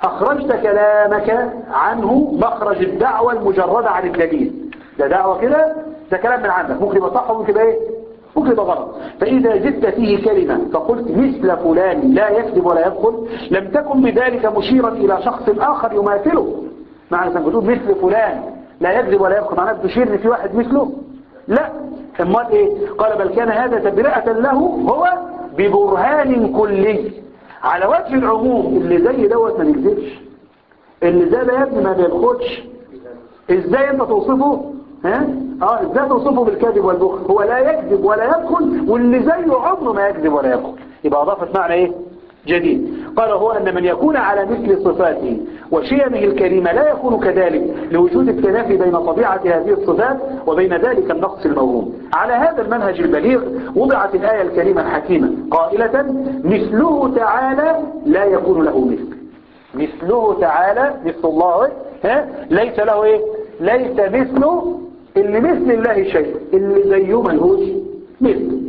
أخرجت كلامك عنه مخرج الدعوة المجردة عن الدليل ده دعوة كده ده كلام من عندك ممكن يبقى صح وممكن يبقى ايه ممكن يبقى غلط فإذا زدت فيه كلمة فقلت مثل فلان لا يكذب ولا يدخل لم تكن بذلك مشيرا إلى شخص آخر يماثله معنى أنك بتقول مثل فلان لا يكذب ولا يدخل معناه بتشير ان في واحد مثله لا امال ايه قال بل كان هذا تبرئة له هو ببرهان كلي على وجه العموم اللي زي دوت ما نكذبش اللي زي ده يا ابني ما بيدخلش ازاي انت توصفه ها اه ازاي توصفه بالكذب والبخل هو لا يكذب ولا يدخل واللي زيه عمره ما يكذب ولا يدخل يبقى اضافت معنى ايه جديد قال هو أن من يكون على مثل صفاته وشيمه الكريمة لا يكون كذلك لوجود التنافي بين طبيعة هذه الصفات وبين ذلك النقص الموهوم على هذا المنهج البليغ وضعت الآية الكريمة الحكيمة قائلة مثله تعالى لا يكون له مثل مثله تعالى مثل الله ها ليس له ايه ليس مثله اللي مثل الله شيء اللي زيه ملهوش مثل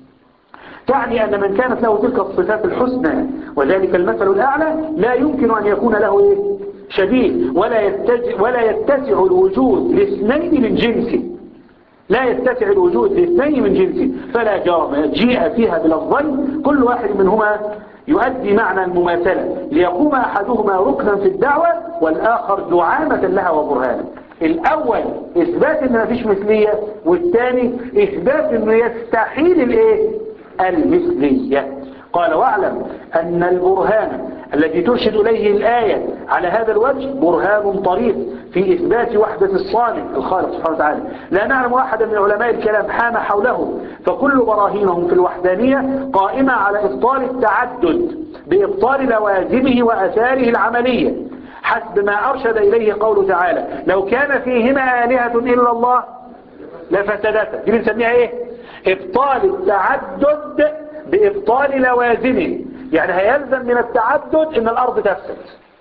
تعني أن من كانت له تلك الصفات الحسنى وذلك المثل الأعلى لا يمكن أن يكون له إيه؟ شبيه ولا يتسع, ولا يتسع الوجود لاثنين من جنسه لا يتسع الوجود لاثنين من جنسه فلا جرم جيء فيها بلفظين كل واحد منهما يؤدي معنى المماثلة ليقوم أحدهما ركنا في الدعوة والآخر دعامة لها وبرهانا الأول إثبات أن ما فيش مثلية والثاني إثبات أنه يستحيل الإيه المثلية قال واعلم أن البرهان الذي ترشد إليه الآية على هذا الوجه برهان طريق في إثبات وحدة الصانع الخالق سبحانه وتعالى لا نعلم أحدا من علماء الكلام حام حوله فكل براهينهم في الوحدانية قائمة على إبطال التعدد بإبطال لوازمه وأثاره العملية حسب ما أرشد إليه قوله تعالى لو كان فيهما آلهة إلا الله لفسدتا دي بنسميها ايه ابطال التعدد بابطال لوازمه يعني هيلزم من التعدد ان الارض تفسد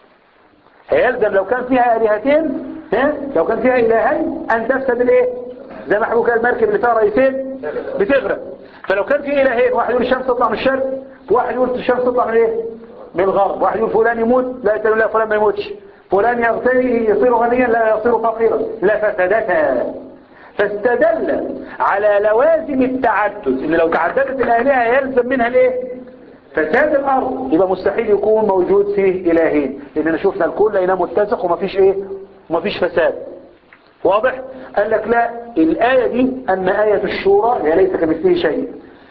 هيلزم لو كان فيها الهتين ها لو كان فيها الهين ان تفسد الايه زي ما حكوا المركب اللي فيها رئيسين بتغرق فلو كان في الهين واحد يقول الشمس تطلع من الشرق واحد يقول الشمس تطلع من ايه من الغرب واحد يقول فلان يموت لا يتلو لا فلان ما يموتش فلان يغتني يصير غنيا لا يصير فقيرا لا فسدتا فاستدل على لوازم التعدد ان لو تعددت الآلهة يلزم منها الايه فساد الارض يبقى مستحيل يكون موجود فيه الهين لاننا شفنا الكل لقيناه متسق ومفيش ايه ومفيش فساد واضح قال لك لا الآية دي أن آية الشورى هي ليس كمثله شيء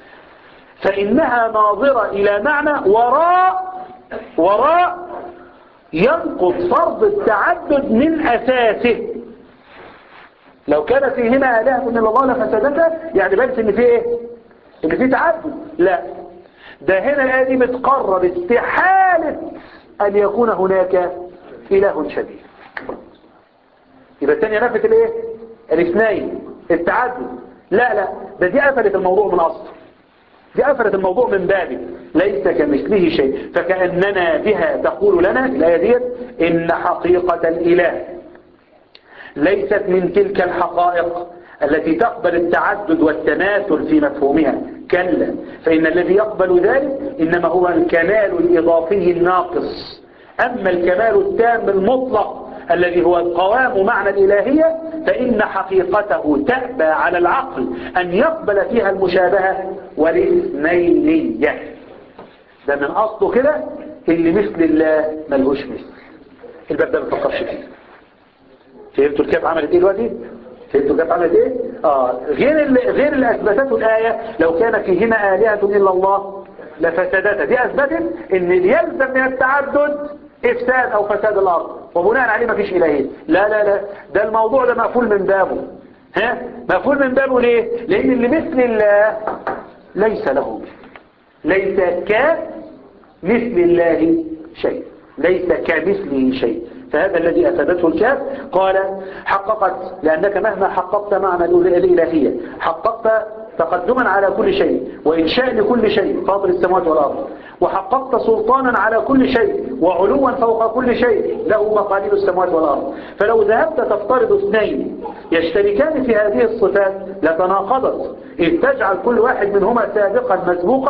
فإنها ناظرة إلى معنى وراء وراء ينقض فرض التعدد من أساسه لو كان فيهما آلهة من الله لفسدتا يعني بس ان في ايه ان في تعدد لا ده هنا الآية دي بتقرر استحالة ان يكون هناك اله شبيه يبقى الثانية نفت الايه الاثنين التعدد لا لا ده دي قفلت الموضوع من اصله دي قفلت الموضوع من بابه ليس كمثله شيء فكأننا بها تقول لنا الآية ديت إن حقيقة الإله ليست من تلك الحقائق التي تقبل التعدد والتماثل في مفهومها كلا فإن الذي يقبل ذلك إنما هو الكمال الإضافي الناقص أما الكمال التام المطلق الذي هو القوام معنى الإلهية فإن حقيقته تأبى على العقل أن يقبل فيها المشابهة والاثنينية ده من أصله كده اللي مثل الله ملهوش مثل الباب ده ما بفكرش فيه فهمتوا الكاف عملت ايه دلوقتي فهمتوا الكاف عملت ايه اه غير اللي غير اللي اثبتته الايه لو كان فيهما الهه الا الله لفسدتا دي اثبتت ان يلزم من التعدد افساد او فساد الارض وبناء عليه ما فيش الهين لا لا لا ده الموضوع ده مقفول من بابه ها مقفول من بابه ليه لان اللي مثل الله ليس له ليس كمثل الله شيء ليس كمثله شيء فهذا الذي أفادته الكاف قال حققت لأنك مهما حققت معنى الإلهية حققت تقدما على كل شيء وإنشاء لكل شيء فاطر السماوات والأرض وحققت سلطانا على كل شيء وعلوا فوق كل شيء له مقاليد السماوات والأرض فلو ذهبت تفترض اثنين يشتركان في هذه الصفات لتناقضت إذ تجعل كل واحد منهما سابقا مسبوقا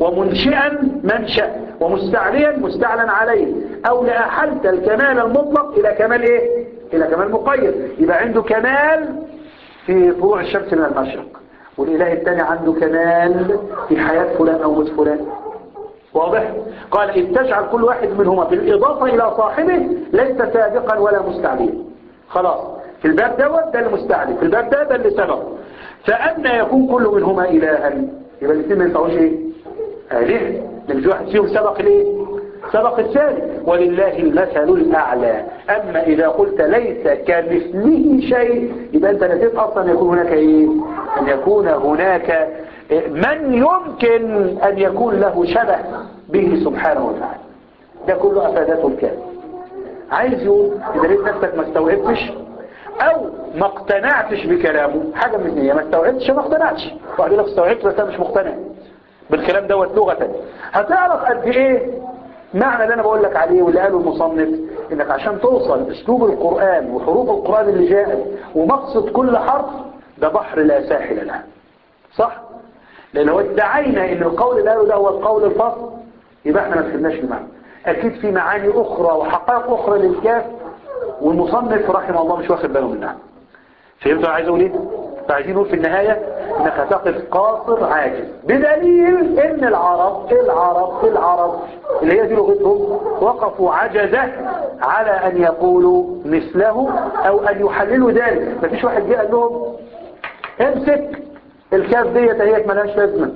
ومنشئا منشأ ومستعليا مستعلن عليه او لأحلت الكمال المطلق الى كمال ايه الى كمال مقيد يبقى عنده كمال في طلوع الشمس من المشرق والاله الثاني عنده كمال في حياة فلان او موت فلان واضح قال إذ تجعل كل واحد منهما بالإضافة إلى صاحبه ليس سابقا ولا مستعليا خلاص في الباب دوت ده المستعلي في الباب ده ده اللي سبق فأنا يكون كل منهما إلها يبقى الاثنين ما ينفعوش ايه آلهة لأن في واحد فيهم سبق الايه سبق الثاني ولله المثل الأعلى أما إذا قلت ليس كمثله شيء يبقى أنت نسيت أصلا يكون هناك إيه أن يكون هناك من يمكن أن يكون له شبه به سبحانه وتعالى ده كله أفادته الكامل عايز يقول إذا لقيت نفسك ما استوعبتش أو ما اقتنعتش بكلامه حاجة من هي ما استوعبتش ما اقتنعتش واحد يقول لك استوعبت بس أنا مش مقتنع بالكلام دوت لغة هتعرف قد إيه معنى اللي أنا بقول لك عليه واللي قاله المصنف إنك عشان توصل أسلوب القرآن وحروف القرآن اللي جاءت ومقصد كل حرف ده بحر لا ساحل له صح؟ لأن لو ادعينا ان القول اللي قاله ده هو القول الفصل يبقى احنا ما فهمناش المعنى اكيد في معاني اخرى وحقائق اخرى للكاف والمصنف رحمه الله مش واخد باله منها فهمتوا عايز اقول ايه فعايزين نقول في النهاية انك هتقف قاصر عاجز بدليل ان العرب العرب العرب اللي هي دي لغتهم وقفوا عجزة على ان يقولوا مثله او ان يحللوا ذلك مفيش واحد جه قال لهم امسك الكاف ديت هي ملهاش لازمه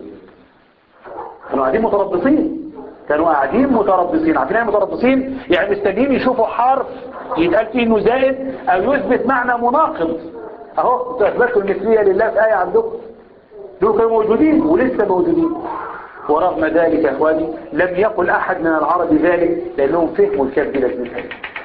كانوا قاعدين متربصين كانوا قاعدين متربصين عارفين ايه متربصين يعني مستنيين يشوفوا حرف يتقال فيه انه زائد او يثبت معنى مناقض اهو انتوا اثبتوا المثليه لله في ايه عندكم دول كانوا موجودين ولسه موجودين ورغم ذلك يا اخواني لم يقل احد من العرب ذلك لانهم فهموا الكاف دي لازمتها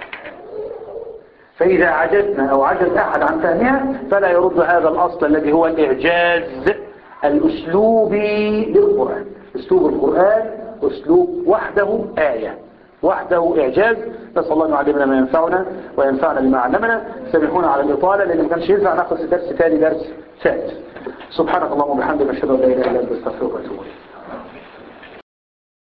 فإذا عجزنا أو عجز أحد عن فهمها فلا يرد هذا الأصل الذي هو الإعجاز الأسلوبي للقرآن أسلوب القرآن أسلوب وحده آية وحده إعجاز نسأل الله أن يعلمنا ما ينفعنا وينفعنا بما علمنا سامحونا على الإطالة لأن ما كانش ينفع ناخذ درس ثاني درس ثالث سبحانك اللهم وبحمدك أشهد أن لا إله إلا أنت أستغفرك